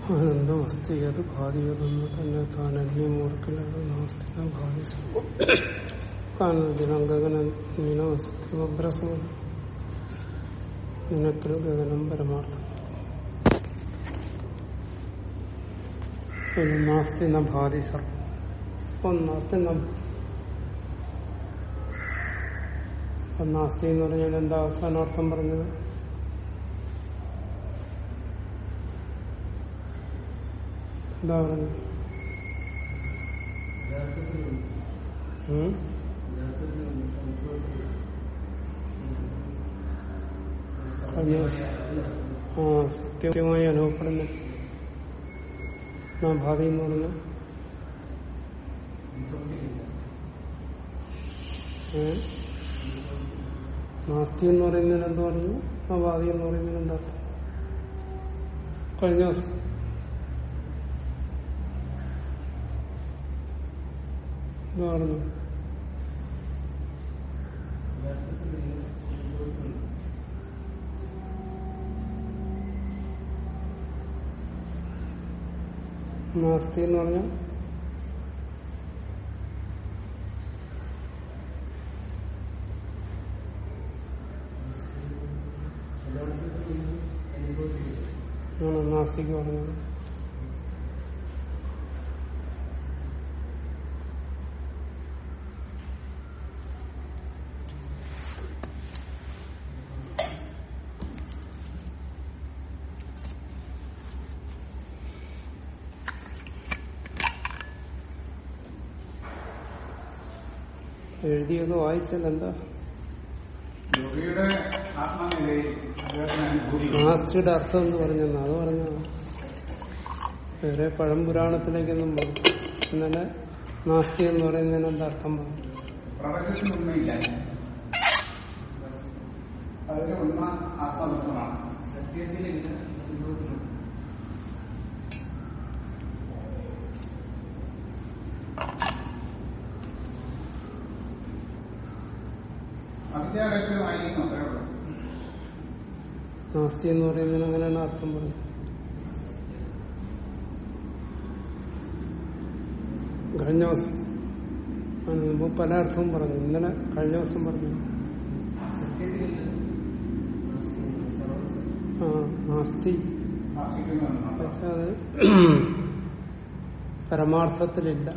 ആനന്ദം അസ്തി അത് ഭാതിയതെന്ന് തന്നെ താൻ അന്യമോർക്കിലത് നാസ്തിക ഭാതി കാനദിനം ഗഗനം അസ്തിമഭ്രസോ നിനക്കിൽ ഗഗനം പരമാർത്ഥം പിന്നെ നാസ്തി ന ഭാതി സർപ്പം നാസ്തി ന അപ്പം നാസ്തി എന്ന് പറഞ്ഞാൽ എന്താ അവസാനാർത്ഥം പറഞ്ഞത് എന്താ പറഞ്ഞത് ഉം? കഴിഞ്ഞ ദിവസം ആ സത്യമായി അനുഭവപ്പെടുന്നു നാം ഭാവി എന്ന് പറഞ്ഞ ഏ? നാസ്തി എന്ന് പറയുന്നതിന് എന്ത് പറഞ്ഞു ആ ഭാവി എന്ന് പറയുന്നതിന് എന്താ അർത്ഥം? കഴിഞ്ഞ ദിവസം എന്താ പറഞ്ഞു നാസ്തി എന്ന് പറഞ്ഞാൽ ആണോ നാസ്തിക്ക് പറഞ്ഞത് എഴുതിയൊക്കെ വായിച്ചാൽ എന്താ യോഗിയുടെ ആത്മനിലയിൽ അദ്ദേഹത്തിന് അനുഭൂതി നാസ്തിയുടെ അർത്ഥം എന്ന് പറഞ്ഞെന്നാ അത് പറഞ്ഞ വേറെ പഴംപുരാണത്തിലേക്കൊന്നും പോകും ഇന്നലെ നാസ്തി എന്ന് പറയുന്നതിന് എന്താ അർത്ഥം പറഞ്ഞു പ്രപഞ്ചത്തിൽ ഉണ്മയില്ല അതിന് ഉണ്മ ആത്മതത്വമാണ് അവിദ്യാരഹിതമായിരിക്കും അത്രേ ഉള്ളൂ നാസ്തി എന്ന് പറയുന്നതിന് അങ്ങനെയാണ് അർത്ഥം പറഞ്ഞത് കഴിഞ്ഞ ദിവസം അതിന് മുമ്പ് പല അർത്ഥവും പറഞ്ഞു ഇന്നലെ കഴിഞ്ഞ ദിവസം പറഞ്ഞു ആ നാസ്തി ആശിക്കുന്നുണ്ട് പക്ഷെ അത് പരമാർത്ഥത്തിലില്ല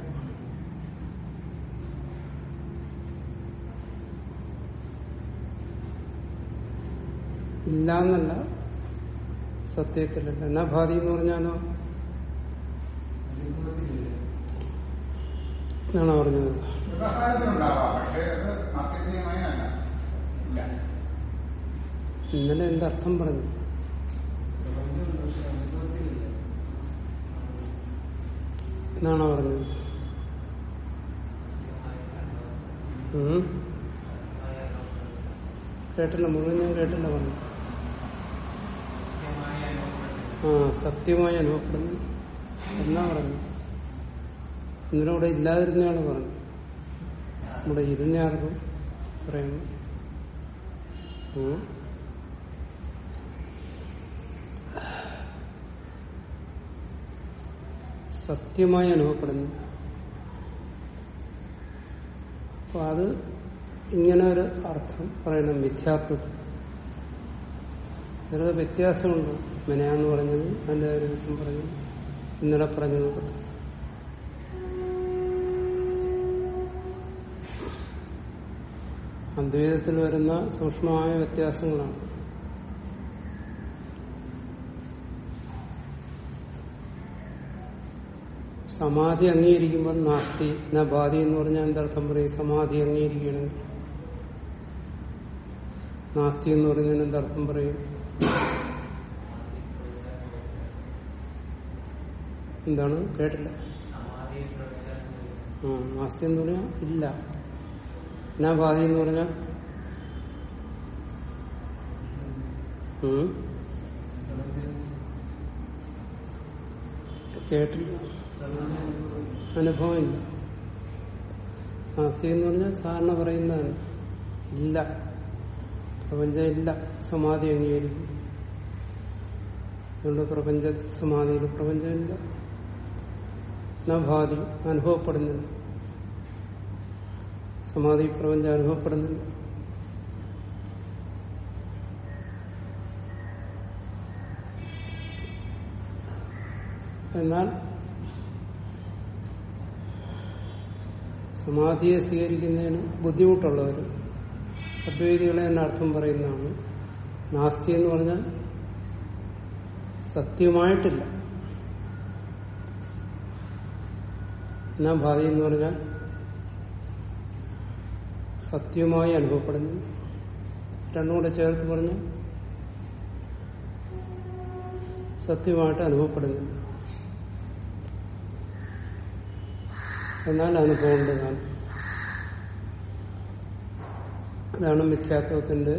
ഇല്ല എന്നല്ല സത്യത്തിലില്ല എന്നാ ഭാതി എന്ന് പറഞ്ഞാലോ എന്നാണ് പറഞ്ഞത് വ്യവഹാരത്തിലുണ്ടാവാം പക്ഷേ അത് ആത്യന്തികമായി അല്ല ഇല്ല ഇന്നലെ എന്റെ അർത്ഥം പറഞ്ഞു എന്നാണോ പറഞ്ഞത് ഉം? കേട്ടില്ല മുഴുവൻ ഞാൻ കേട്ടില്ല പറഞ്ഞു ആ സത്യമായി അനുഭവപ്പെടുന്നു എന്നാ പറഞ്ഞു ഇന്നലെ ഇവിടെ ഇല്ലാതിരുന്നയാള് പറഞ്ഞു ഇവിടെ ഇരുന്നയാൾക്കും പറയുന്നു ഉം? സത്യമായി അനുഭവപ്പെടുന്നു അപ്പൊ അത് ഇങ്ങനെ ഒരു അർത്ഥം പറയണം മിഥ്യാത്വത്തിൽ ഇതിലൊക്കെ വ്യത്യാസമുണ്ട് മെനയാന്ന് പറഞ്ഞത് അതിന്റെ ഒരു ദിവസം പറഞ്ഞു ഇന്നലെ പറഞ്ഞതൊക്കെ അദ്വൈതത്തിൽ വരുന്ന സൂക്ഷ്മമായ വ്യത്യാസങ്ങളാണ് സമാധി അംഗീകരിക്കുമ്പോൾ നാസ്തി എന്നാ ബാധി എന്ന് പറഞ്ഞാൽ എന്തർത്ഥം പറയും സമാധി അംഗീകരിക്കുകയാണെങ്കിൽ നാസ്തി എന്ന് പറയുന്നതിന് എന്തർത്ഥം പറയും എന്താണ് കേട്ടില്ല ആ നാസ്തി എന്ന് പറഞ്ഞാൽ ഇല്ല എന്നാ ബാധി എന്ന് പറഞ്ഞാൽ ഉം? കേട്ടില്ല അനുഭവമില്ല നാസ്തി എന്ന് പറഞ്ഞാൽ സാധാരണ പറയുന്നതാണ് ഇല്ല പ്രപഞ്ചം ഇല്ല സമാധി അംഗീകരിക്കും അതുകൊണ്ട് പ്രപഞ്ച സമാധിയിൽ പ്രപഞ്ചമില്ല ഭാതി അനുഭവപ്പെടുന്നില്ല സമാധി പ്രപഞ്ചം അനുഭവപ്പെടുന്നില്ല എന്നാൽ സമാധിയെ സ്വീകരിക്കുന്നതിന് ബുദ്ധിമുട്ടുള്ളവർ അദ്വൈതികളെ തന്നെ അർത്ഥം പറയുന്നതാണ് നാസ്തി എന്ന് പറഞ്ഞാൽ സത്യമായിട്ടില്ല എന്നാ ഭാതി എന്ന് പറഞ്ഞാൽ സത്യമായി അനുഭവപ്പെടുന്നു രണ്ടും കൂടെ ചേർത്ത് പറഞ്ഞാൽ സത്യമായിട്ട് അനുഭവപ്പെടുന്നില്ല എന്നാൽ അനുഭവമുണ്ട് ഞാൻ അതാണ് മിഥ്യാത്വത്തിന്റെ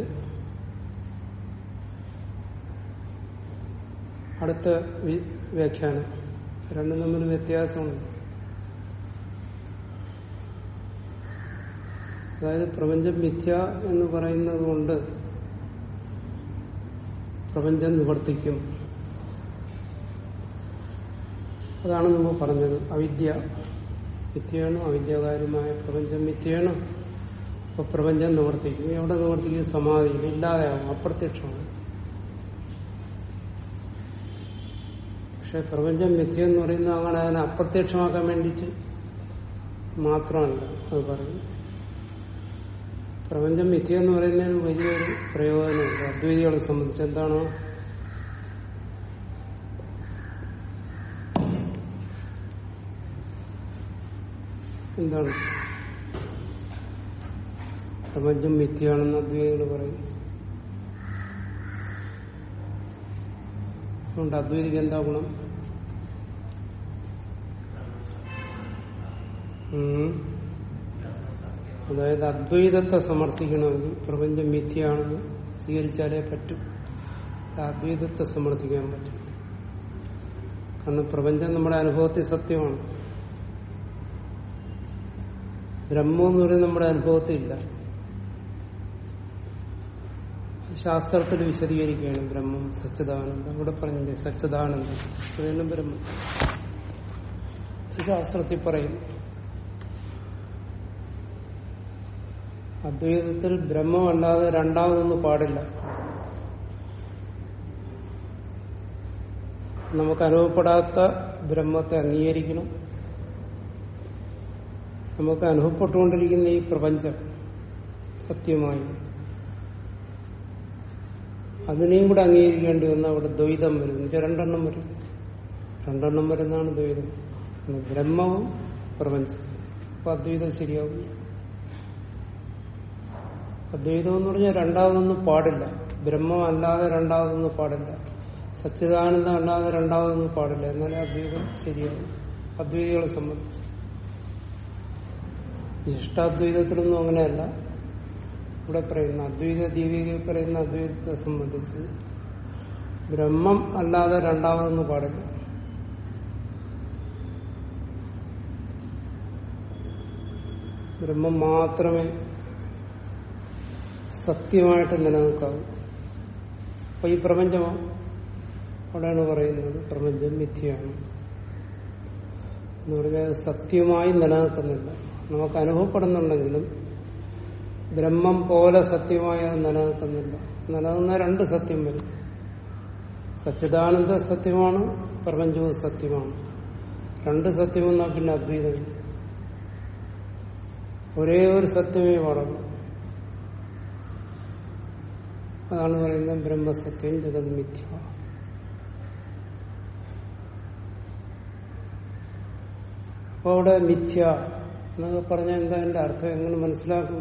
അടുത്ത വി- വ്യാഖ്യാനം രണ്ടും തമ്മിൽ വ്യത്യാസമുണ്ട് അതായത് പ്രപഞ്ചം മിഥ്യ എന്ന് പറയുന്നത് കൊണ്ട് പ്രപഞ്ചം നിവർത്തിക്കും അതാണ് നമ്മൾ പറഞ്ഞത് അവിദ്യ മിഥ്യയാണ് അവിദ്യാകാര്യമായ പ്രപഞ്ചം മിഥ്യയാണ് അപ്പൊ പ്രപഞ്ചം നിവർത്തിക്കും എവിടെ നിവർത്തിക്കും സമാധിയിൽ ഇല്ലാതെയാവും അപ്രത്യക്ഷമാണ് പക്ഷെ പ്രപഞ്ചം മിഥ്യ എന്ന് പറയുന്നത് അങ്ങനെ അതിനെ അപ്രത്യക്ഷമാക്കാൻ വേണ്ടിയിട്ട് മാത്രമല്ല അത് പറയുന്നത് പ്രപഞ്ചം മിഥ്യ എന്ന് പറയുന്നതിന് വലിയൊരു പ്രയോജനമുണ്ട് അദ്വൈതികളെ സംബന്ധിച്ച് എന്താണ് എന്താണ് പ്രപഞ്ചം മിഥ്യയാണെന്ന് അദ്വൈതികൾ പറയും അതുകൊണ്ട് അദ്വൈതിക്ക് എന്താ ഗുണം ഉം. അതായത് അദ്വൈതത്തെ സമർത്ഥിക്കണമെങ്കിൽ പ്രപഞ്ചം മിഥ്യയാണെന്ന് സ്വീകരിച്ചാലേ പറ്റും അദ്വൈതത്തെ സമർത്ഥിക്കാൻ പറ്റും കാരണം പ്രപഞ്ചം നമ്മുടെ അനുഭവത്തിൽ സത്യമാണ് ബ്രഹ്മം എന്ന് പറയുന്നത് നമ്മുടെ അനുഭവത്തിൽ ഇല്ല ശാസ്ത്രത്തിൽ വിശദീകരിക്കുകയാണ് ബ്രഹ്മം സച്ചിദാനന്ദം ഇവിടെ പറഞ്ഞില്ലേ സച്ചിദാനന്ദം അതെല്ലാം ബ്രഹ്മം ശാസ്ത്രത്തിൽ പറയും അദ്വൈതത്തിൽ ബ്രഹ്മമല്ലാതെ രണ്ടാമതൊന്നും പാടില്ല നമുക്ക് അനുഭവപ്പെടാത്ത ബ്രഹ്മത്തെ അംഗീകരിക്കണം നമുക്ക് അനുഭവപ്പെട്ടുകൊണ്ടിരിക്കുന്ന ഈ പ്രപഞ്ചം സത്യമായി അതിനെയും കൂടെ അംഗീകരിക്കേണ്ടി വന്ന അവിടെ ദ്വൈതം വരും എന്നുവെച്ചാൽ രണ്ടെണ്ണം വരും രണ്ടെണ്ണം വരുന്നതാണ് ദ്വൈതം ബ്രഹ്മവും പ്രപഞ്ചം അപ്പൊ അദ്വൈതം ശരിയാവും അദ്വൈതം എന്ന് പറഞ്ഞാൽ രണ്ടാമതൊന്നും പാടില്ല ബ്രഹ്മം അല്ലാതെ രണ്ടാമതൊന്നും പാടില്ല സച്ചിദാനന്ദം അല്ലാതെ രണ്ടാമതൊന്നും പാടില്ല എന്നാലേ അദ്വൈതം ശരിയാവും അദ്വൈതികളെ സംബന്ധിച്ച് ഇഷ്ടാദ്വൈതത്തിലൊന്നും അങ്ങനെയല്ല ഇവിടെ പറയുന്ന അദ്വൈത ദീപിക പറയുന്ന അദ്വൈതത്തെ സംബന്ധിച്ച് ബ്രഹ്മം അല്ലാതെ രണ്ടാമതൊന്നും പാടില്ല ബ്രഹ്മം മാത്രമേ സത്യമായിട്ട് നിലനിൽക്കാവൂ അപ്പൊ ഈ പ്രപഞ്ചമോ അവിടെയാണ് പറയുന്നത് പ്രപഞ്ചം മിഥ്യയാണ് എന്ന് പറഞ്ഞാൽ അത് സത്യമായി നിലനിൽക്കുന്നില്ല നമുക്ക് അനുഭവപ്പെടുന്നുണ്ടെങ്കിലും ബ്രഹ്മം പോലെ സത്യമായി അത് നിലനിൽക്കുന്നില്ല നിലനിൽക്കുന്ന രണ്ട് സത്യം വരും സച്ചിദാനന്ദ സത്യമാണ് പ്രപഞ്ചവും സത്യമാണ് രണ്ട് സത്യമെന്നാൽ പിന്നെ അദ്വൈതമില്ല ഒരേ ഒരു സത്യമേ പാടുള്ളൂ അതാണ് പറയുന്നത് ബ്രഹ്മസത്യം ജഗത് മിഥ്യ അപ്പൊ അവിടെ മിഥ്യ എന്നൊക്കെ പറഞ്ഞാൽ എന്താ എന്റെ അർത്ഥം എങ്ങനെ മനസ്സിലാക്കും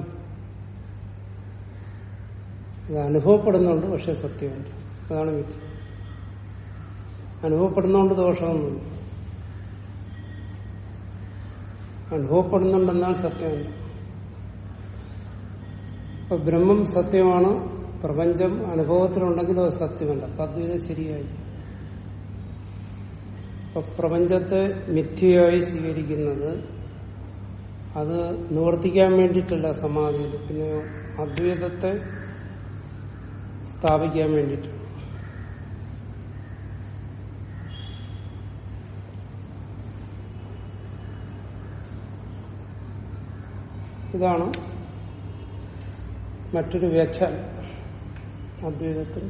ഇത് അനുഭവപ്പെടുന്നുണ്ട് പക്ഷെ സത്യമല്ല അതാണ് മിഥ്യ അനുഭവപ്പെടുന്നതുകൊണ്ട് ദോഷമൊന്നുമില്ല അനുഭവപ്പെടുന്നുണ്ടെന്നാൽ സത്യമല്ല അപ്പൊ ബ്രഹ്മം സത്യമാണ് പ്രപഞ്ചം അനുഭവത്തിലുണ്ടെങ്കിലും അത് സത്യമല്ല അപ്പൊ അദ്വൈതം ശരിയായി അപ്പൊ പ്രപഞ്ചത്തെ മിഥ്യയായി സ്വീകരിക്കുന്നത് അത് നിവർത്തിക്കാൻ വേണ്ടിയിട്ടല്ല സമാധിയിൽ പിന്നെ അദ്വൈതത്തെ സ്ഥാപിക്കാൻ വേണ്ടിയിട്ട് ഇതാണ് മറ്റൊരു വ്യാഖ്യാനം അദ്വൈതത്തിൽ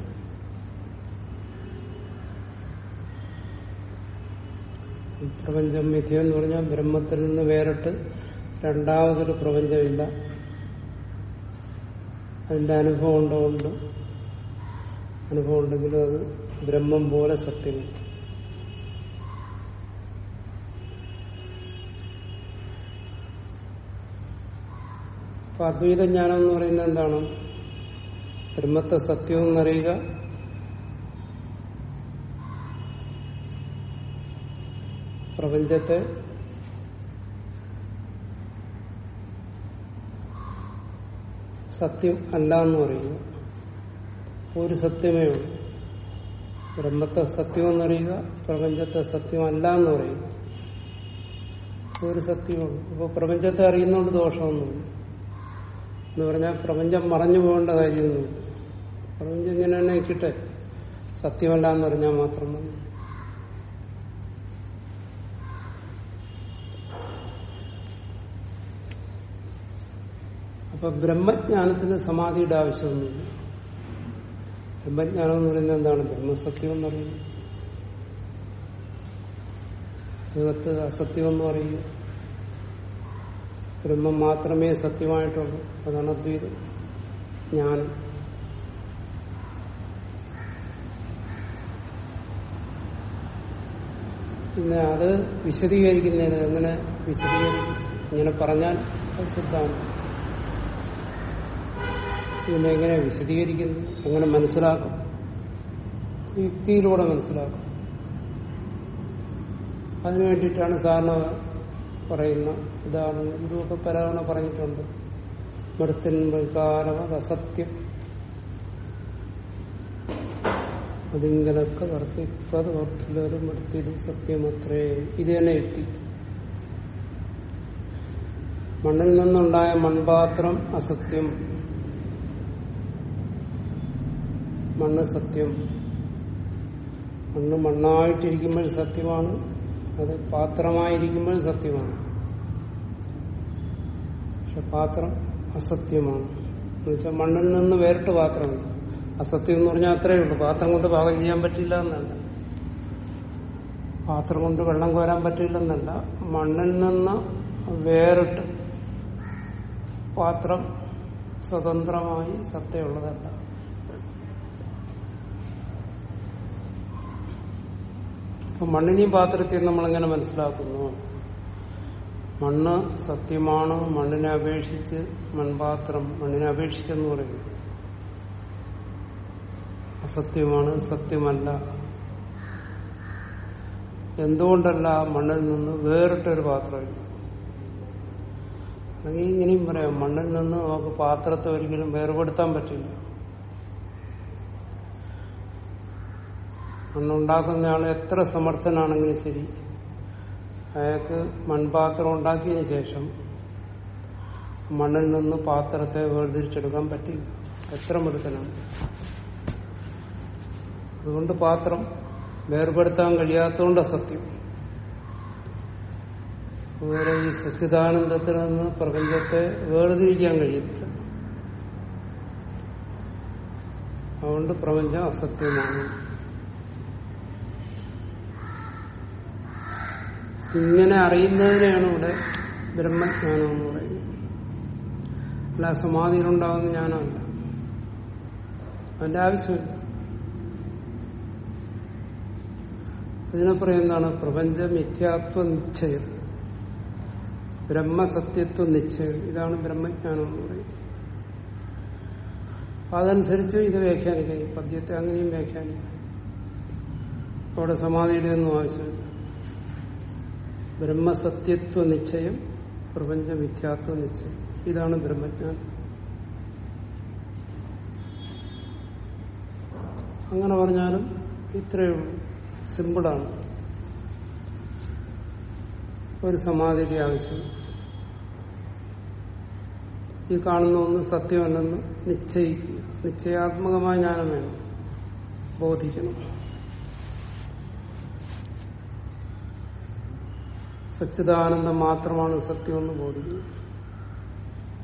ഈ പ്രപഞ്ചം മിഥ്യ എന്ന് പറഞ്ഞാൽ ബ്രഹ്മത്തിൽ നിന്ന് വേറിട്ട് രണ്ടാമതൊരു പ്രപഞ്ചമില്ല അതിന്റെ അനുഭവം ഉണ്ടോണ്ട് അനുഭവം ഉണ്ടെങ്കിലും അത് ബ്രഹ്മം പോലെ സത്യമുണ്ട് അപ്പൊ അദ്വൈത ജ്ഞാനം എന്ന് പറയുന്നത് എന്താണ് ബ്രഹ്മത്തെ സത്യം എന്നറിയുക പ്രപഞ്ചത്തെ സത്യം അല്ല എന്ന് പറയുക ഒരു സത്യമേ ഉള്ളൂ ബ്രഹ്മത്തെ സത്യം എന്നറിയുക പ്രപഞ്ചത്തെ സത്യമല്ല എന്ന് പറയുക ഒരു സത്യമുള്ളൂ അപ്പോൾ പ്രപഞ്ചത്തെ അറിയുന്നതുകൊണ്ട് ദോഷമൊന്നുമില്ല എന്ന് പറഞ്ഞാൽ പ്രപഞ്ചം മറഞ്ഞു പോകേണ്ട കാര്യമൊന്നുമില്ല പ്രപഞ്ചം ഇങ്ങനെ തന്നെ നിൽക്കട്ടെ സത്യമല്ല എന്ന് പറഞ്ഞാൽ മാത്രം മതി അപ്പൊ ബ്രഹ്മജ്ഞാനത്തിന് സമാധിയുടെ ആവശ്യമൊന്നുമില്ല ബ്രഹ്മജ്ഞാനം എന്ന് പറയുന്നത് എന്താണ് ബ്രഹ്മസത്യം എന്ന് പറയുന്നത് ജഗത്ത് അസത്യം എന്ന് പറയുക ബ്രഹ്മം മാത്രമേ സത്യമായിട്ടുള്ളൂ അതാണ് അദ്വൈതം ജ്ഞാനം പിന്നെ അത് വിശദീകരിക്കുന്നതിന് എങ്ങനെ വിശദീകരിക്കും ഇങ്ങനെ പറഞ്ഞാൽ അത് സിദ്ധാന്തം ഇതിനെ എങ്ങനെ വിശദീകരിക്കുന്നു എങ്ങനെ മനസ്സിലാക്കും യുക്തിയിലൂടെ മനസ്സിലാക്കും അതിനു വേണ്ടിയിട്ടാണ് സാധാരണ പറയുന്ന ഉദാഹരണം ഇതൊക്കെ പലതവണ പറഞ്ഞിട്ടുണ്ട് മൃത്തിൻ വികാരവത് അസത്യം അതിങ്ങനൊക്കെ വർത്തിപ്പത് വർക്കിലൊരു മൃത്യു സത്യമത്രേ ഇത് തന്നെ യുക്തി മണ്ണിൽ നിന്നുണ്ടായ മൺപാത്രം അസത്യം മണ്ണ് സത്യം മണ്ണ് മണ്ണായിട്ടിരിക്കുമ്പോൾ സത്യമാണ് അത് പാത്രമായിരിക്കുമ്പോൾ സത്യമാണ് പക്ഷെ പാത്രം അസത്യമാണ് എന്നുവെച്ചാൽ മണ്ണിൽ നിന്ന് വേറിട്ട് പാത്രമുണ്ട് അസത്യം എന്ന് പറഞ്ഞാൽ അത്രയേ ഉള്ളൂ പാത്രം കൊണ്ട് പാകം ചെയ്യാൻ പറ്റില്ല എന്നല്ല പാത്രം കൊണ്ട് വെള്ളം കോരാൻ പറ്റില്ലെന്നല്ല മണ്ണിൽ നിന്ന് വേറിട്ട് പാത്രം സ്വതന്ത്രമായി സത്യമുള്ളതല്ല അപ്പൊ മണ്ണിനെയും പാത്രത്തെയും നമ്മളെങ്ങനെ മനസ്സിലാക്കുന്നു മണ്ണ് സത്യമാണ് മണ്ണിനെ അപേക്ഷിച്ച് മൺപാത്രം മണ്ണിനെ അപേക്ഷിച്ചെന്ന് പറയുന്നു അസത്യമാണ് സത്യമല്ല എന്തുകൊണ്ടല്ല മണ്ണിൽ നിന്ന് വേറിട്ടൊരു പാത്രമില്ല അല്ലെങ്കിൽ ഇങ്ങനെയും പറയാം മണ്ണിൽ നിന്ന് നമുക്ക് പാത്രത്തെ ഒരിക്കലും വേർപെടുത്താൻ പറ്റില്ല മണ്ണുണ്ടാക്കുന്നയാൾ എത്ര സമർത്ഥനാണെങ്കിലും ശരി അയാൾക്ക് മൺപാത്രം ഉണ്ടാക്കിയതിന് ശേഷം മണ്ണിൽ നിന്ന് പാത്രത്തെ വേർതിരിച്ചെടുക്കാൻ പറ്റില്ല എത്ര മിടുക്കനാണ് അതുകൊണ്ട് പാത്രം വേർപെടുത്താൻ കഴിയാത്തതുകൊണ്ട് അസത്യം അതുപോലെ ഈ സച്ചിദാനന്ദത്തിൽ നിന്ന് പ്രപഞ്ചത്തെ വേർതിരിക്കാൻ കഴിയത്തില്ല അതുകൊണ്ട് പ്രപഞ്ചം അസത്യമാണ് ഇങ്ങനെ അറിയുന്നതിനെയാണ് ഇവിടെ ബ്രഹ്മജ്ഞാനം എന്ന് പറയുന്നത് അല്ല സമാധിയിലുണ്ടാവുന്ന ജ്ഞാനമല്ല അതിന്റെ ആവശ്യമില്ല ഇതിനെ പറയുന്നതാണ് പ്രപഞ്ച മിഥ്യാത്വ നിശ്ചയം ബ്രഹ്മസത്യത്വ നിശ്ചയം ഇതാണ് ബ്രഹ്മജ്ഞാനം എന്ന് പറയുന്നത് അപ്പൊ അതനുസരിച്ച് ഇത് വ്യാഖ്യാനിക്കാം ഈ പദ്യത്തെ അങ്ങനെയും വ്യാഖ്യാനിക്കാം അവിടെ സമാധിയുടെ ഒന്നും ആവശ്യമില്ല ബ്രഹ്മസത്യത്വ നിശ്ചയം പ്രപഞ്ച മിഥ്യാത്വ നിശ്ചയം ഇതാണ് ബ്രഹ്മജ്ഞാനം അങ്ങനെ പറഞ്ഞാലും ഇത്രയേ ഉള്ളൂ സിമ്പിളാണ് ഒരു സമാധിയുടെ ആവശ്യം ഈ കാണുന്ന ഒന്ന് സത്യമല്ലെന്ന് നിശ്ചയിക്കുക നിശ്ചയാത്മകമായ ജ്ഞാനം വേണം ബോധിക്കണം സച്ചിദാനന്ദം മാത്രമാണ് സത്യമെന്ന് ബോധിക്കുന്നത്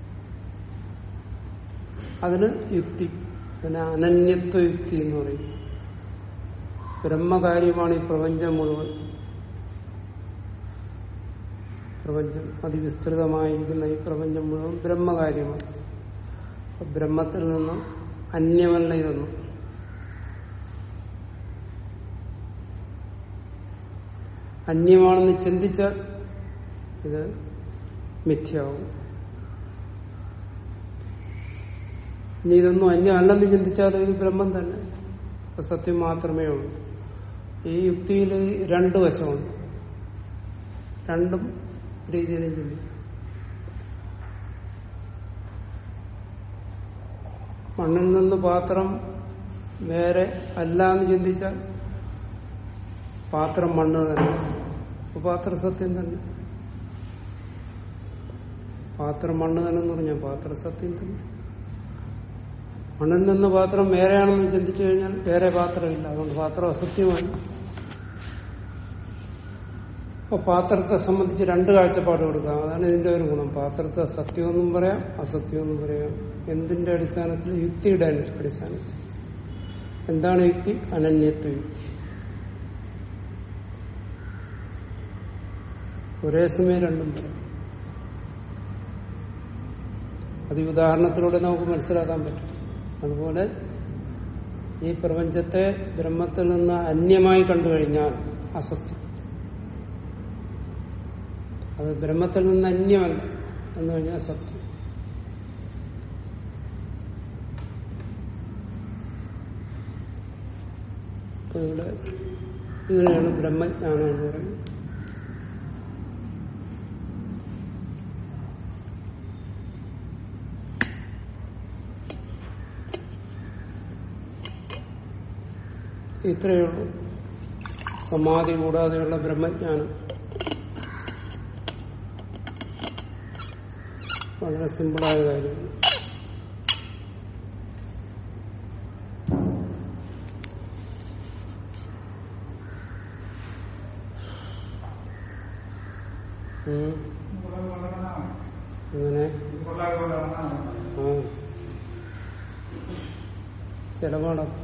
അതിന് യുക്തി അതിന് അനന്യത്വ യുക്തി എന്ന് പറയും ബ്രഹ്മകാര്യമാണ് ഈ പ്രപഞ്ചം മുഴുവൻ പ്രപഞ്ചം അതിവിസ്തൃതമായിരിക്കുന്ന ഈ പ്രപഞ്ചം മുഴുവൻ ബ്രഹ്മകാര്യമാണ് അപ്പൊ ബ്രഹ്മത്തിൽ നിന്ന് അന്യമല്ല ഇതൊന്നും അന്യമാണെന്ന് ചിന്തിച്ചാൽ ഇത് മിഥ്യാവും ഇനി ഇതൊന്നും അന്യമല്ലെന്ന് ചിന്തിച്ചാലും ഇത് ബ്രഹ്മം തന്നെ അപ്പൊ സത്യം മാത്രമേ ഉള്ളൂ ഈ യുക്തിയിൽ രണ്ട് വശമുണ്ട് രണ്ടും രീതിയിലും ചിന്തിക്കും മണ്ണിൽ നിന്ന് പാത്രം വേറെ അല്ല എന്ന് ചിന്തിച്ചാൽ പാത്രം മണ്ണ് തന്നെ അപ്പൊ പാത്രം സത്യം തന്നെ പാത്രം മണ്ണ് തന്നെ എന്ന് പറഞ്ഞാൽ പാത്രം സത്യം തന്നെ മണ്ണിൽ നിന്ന് പാത്രം വേറെയാണെന്ന് ചിന്തിച്ചു കഴിഞ്ഞാൽ വേറെ പാത്രമില്ല അതുകൊണ്ട് പാത്രം അസത്യമാണ് അപ്പൊ പാത്രത്തെ സംബന്ധിച്ച് രണ്ട് കാഴ്ചപ്പാട് കൊടുക്കാം അതാണ് ഇതിന്റെ ഒരു ഗുണം പാത്രത്തെ സത്യമെന്നും പറയാം അസത്യമെന്നും പറയാം എന്തിന്റെ അടിസ്ഥാനത്തിൽ യുക്തിയുടെ അടിസ്ഥാനത്തിൽ എന്താണ് യുക്തി അനന്യത്വ യുക്തി ഒരേ സമയം രണ്ടും പറയാം അത് ഈ ഉദാഹരണത്തിലൂടെ നമുക്ക് മനസ്സിലാക്കാൻ പറ്റും അതുപോലെ ഈ പ്രപഞ്ചത്തെ ബ്രഹ്മത്തിൽ നിന്ന് അന്യമായി കണ്ടു കഴിഞ്ഞാൽ അസത്യം അത് ബ്രഹ്മത്തിൽ നിന്ന് അന്യമല്ല എന്ന് കഴിഞ്ഞാൽ സത്യം അപ്പൊ ഇവിടെ ഇതിനെയാണ് ബ്രഹ്മജ്ഞാനം എന്ന് പറയുന്നത് ഇത്രയേ ഉള്ളൂ സമാധി കൂടാതെയുള്ള ബ്രഹ്മജ്ഞാനം വളരെ സിമ്പിളായ കാര്യമാണ് ഉം. അങ്ങനെ ആ ചെലവാടൊക്കെ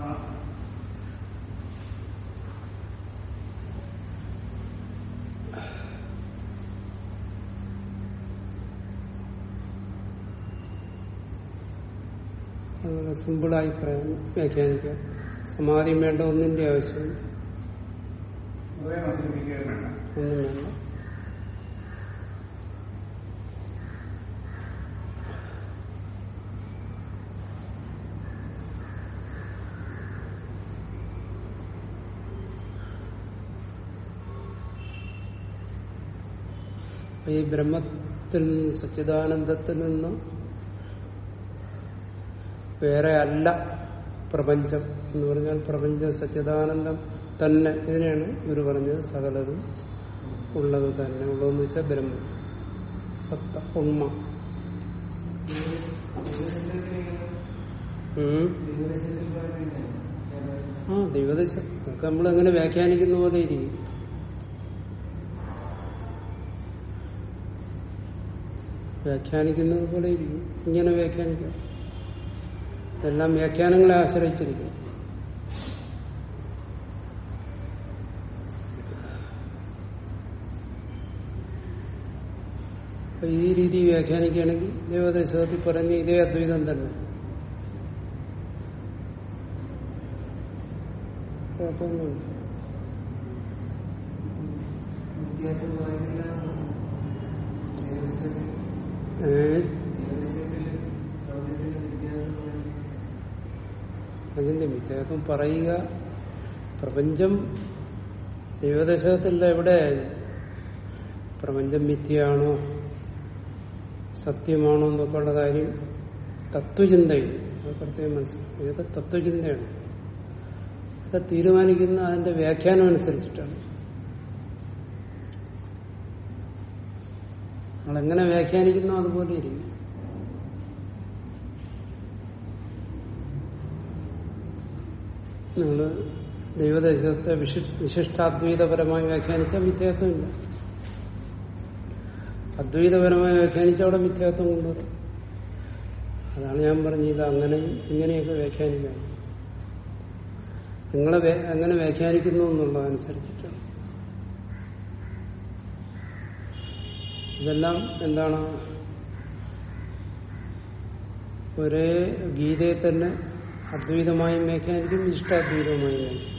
അതുപോലെ സിമ്പിളായി പറയാൻ വ്യാഖ്യാനിക്കാം സമാധിയും വേണ്ട ഒന്നിന്റെ ആവശ്യം ഒരേ നശിപ്പിക്കുകയാണ് ഒന്നും വേണ്ട അപ്പൊ ഈ ബ്രഹ്മത്തിൽ നിന്ന് സച്ചിദാനന്ദത്തിൽ നിന്നും വേറെ അല്ല പ്രപഞ്ചം എന്ന് പറഞ്ഞാൽ പ്രപഞ്ചം സച്ചിദാനന്ദം തന്നെ ഇതിനെയാണ് ഇവർ പറഞ്ഞത് സകലതും ഉള്ളത് തന്നെ ഉള്ളതെന്ന് വെച്ചാൽ ബ്രഹ്മം സത്ത ഉണ്മ ഉം. ആ ദൈവദേശം അതൊക്കെ നമ്മൾ എങ്ങനെ വ്യാഖ്യാനിക്കുന്ന പോലെ ഇരിക്കും വ്യാഖ്യാനിക്കുന്നത് പോലെ ഇരിക്കും ഇങ്ങനെ വ്യാഖ്യാനിക്കാം ഇതെല്ലാം വ്യാഖ്യാനങ്ങളെ ആശ്രയിച്ചിരിക്കും അപ്പൊ ഈ രീതി വ്യാഖ്യാനിക്കുകയാണെങ്കിൽ ദേവദേശത്തിൽ പറഞ്ഞ ഇതേ അദ്വൈതം തന്നെ കുഴപ്പമൊന്നുമില്ല വിദ്യാർത്ഥി പറയുന്നില്ല ദേവസ്വത്തിൽ ഏഹ് ദേവസ്വത്തിൽ പ്രപഞ്ചത്തിന്റെ വിദ്യാർത്ഥി അതിന്റെ മിഥ്യാത്വം പറയുക പ്രപഞ്ചം ദൈവദശകത്തില്ല എവിടെ പ്രപഞ്ചം മിഥ്യയാണോ സത്യമാണോ എന്നൊക്കെ ഉള്ള കാര്യം തത്വചിന്തയിൽ അത് പ്രത്യേകം മനസ്സിലാക്കും ഇതൊക്കെ തത്വചിന്തയാണ് ഇതൊക്കെ തീരുമാനിക്കുന്ന അതിന്റെ വ്യാഖ്യാനം അനുസരിച്ചിട്ടാണ് നമ്മൾ എങ്ങനെ വ്യാഖ്യാനിക്കുന്നോ അതുപോലെ ഇരിക്കും നിങ്ങൾ ദൈവദേശത്തെ വിശി വിശിഷ്ടാദ്വൈതപരമായി വ്യാഖ്യാനിച്ചാൽ മിഥ്യാത്വമില്ല അദ്വൈതപരമായി വ്യാഖ്യാനിച്ച അവിടെ മിഥ്യാത്വം കൊണ്ടുവരും അതാണ് ഞാൻ പറഞ്ഞത് ഇത് അങ്ങനെയും ഇങ്ങനെയൊക്കെ വ്യാഖ്യാനിക്കാം നിങ്ങളെ വ്യ- എങ്ങനെ വ്യാഖ്യാനിക്കുന്നു എന്നുള്ളതനുസരിച്ചിട്ടാണ് ഇതെല്ലാം എന്താണ് ഒരേ ഗീതയെ തന്നെ അദ്വൈതമായും വ്യാഖ്യാനിക്കും ഇഷ്ടാദ്വൈതമായും വ്യാഖ്യാനിക്കും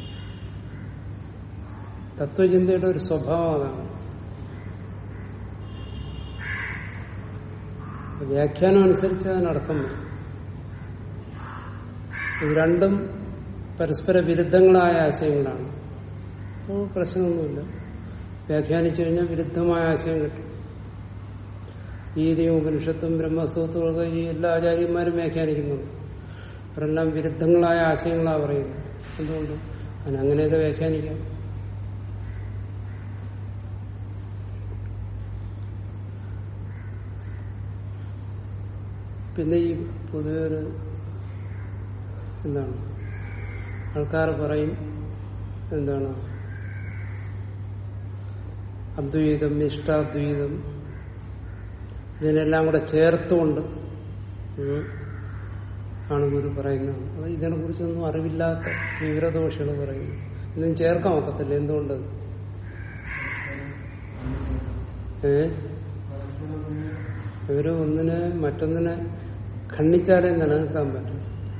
തത്വചിന്തയുടെ ഒരു സ്വഭാവം അതാണ് വ്യാഖ്യാനം അനുസരിച്ച് അതിനർത്ഥം വരും ഇത് രണ്ടും പരസ്പര വിരുദ്ധങ്ങളായ ആശയങ്ങളാണ് അപ്പോൾ പ്രശ്നമൊന്നുമില്ല വ്യാഖ്യാനിച്ചു കഴിഞ്ഞാൽ വിരുദ്ധമായ ആശയം കിട്ടും ഗീതയും ഉപനിഷത്തും ബ്രഹ്മസൂത്രവും ഒക്കെ ഈ എല്ലാ ആചാര്യന്മാരും വ്യാഖ്യാനിക്കുന്നുണ്ട് അവരെല്ലാം വിരുദ്ധങ്ങളായ ആശയങ്ങളാണ് പറയുന്നത് എന്തുകൊണ്ട് അതിനങ്ങനെയൊക്കെ വ്യാഖ്യാനിക്കാം പിന്നെ ഈ പൊതുവെ ഒരു എന്താണ് ആൾക്കാർ പറയും എന്താണ് അദ്വൈതം ഇഷ്ടാദ്വൈതം ഇതിനെല്ലാം കൂടെ ചേർത്തുകൊണ്ട് ഉം, ആണ് ഗുരു പറയുന്നത് അത് ഇതിനെ കുറിച്ചൊന്നും അറിവില്ലാത്ത വിവരദോഷികൾ പറയുന്നു ഇതൊന്നും ചേർക്കാൻ ഒക്കത്തില്ല എന്തുകൊണ്ട് ഏ ഇവര് ഒന്നിനെ മറ്റൊന്നിനെ ഖണ്ഡിച്ചാലേ നിലനിൽക്കാൻ പറ്റും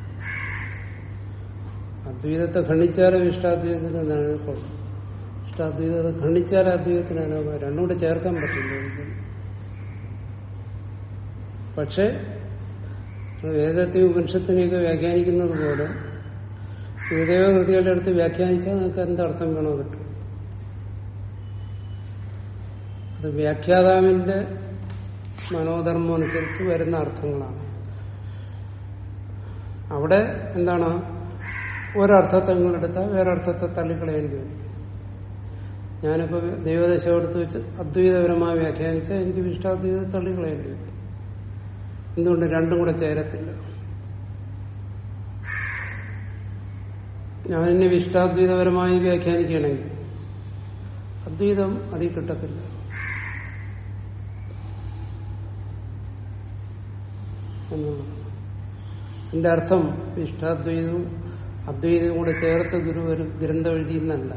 അദ്വൈതത്തെ ഖണ്ഡിച്ചാലും ഇഷ്ടാദ്വൈതത്തിന് നിലനിൽക്കുള്ളൂ ഇഷ്ടാദ്വൈതത്തെ ഖണ്ഡിച്ചാലേ അദ്വൈതത്തിന് നിലനിൽക്കാം രണ്ടും കൂടെ ചേർക്കാൻ പറ്റില്ല ഒരിക്കലും. പക്ഷെ വേദത്തെ ഉപനിഷത്തിനെയൊക്കെ വ്യാഖ്യാനിക്കുന്നത് പോലെ ഗുരുദേവ കൃതികളുടെ അടുത്ത് വ്യാഖ്യാനിച്ചാൽ നിങ്ങൾക്ക് എന്തർത്ഥം വേണോ കിട്ടും അത് വ്യാഖ്യാതാവിന്റെ മനോധർമ്മം അനുസരിച്ച് വരുന്ന അർത്ഥങ്ങളാണ് അവിടെ എന്താണ് ഒരർത്ഥത്തെ നിങ്ങളെടുത്താൽ വേറൊരർത്ഥത്തെ തള്ളിക്കളയേണ്ടി വരും ഞാനിപ്പോ ദൈവദശ എടുത്ത് വെച്ച് അദ്വൈതപരമായി വ്യാഖ്യാനിച്ചാൽ എനിക്ക് ഇഷ്ടാദ്വൈതം തള്ളിക്കളയേണ്ടി വരും എന്തുകൊണ്ട് രണ്ടും കൂടെ ചേരത്തില്ല ഞാനിന്നെ ഇഷ്ടാദ്വൈതപരമായി വ്യാഖ്യാനിക്കുകയാണെങ്കിൽ അദ്വൈതം അതിൽ കിട്ടത്തില്ല എന്നുള്ളതാണ് എന്റെ അർത്ഥം ഇഷ്ടാദ്വൈതവും അദ്വൈതവും കൂടെ ചേർത്ത് ഗുരു ഒരു ഗ്രന്ഥം എഴുതിയെന്നല്ല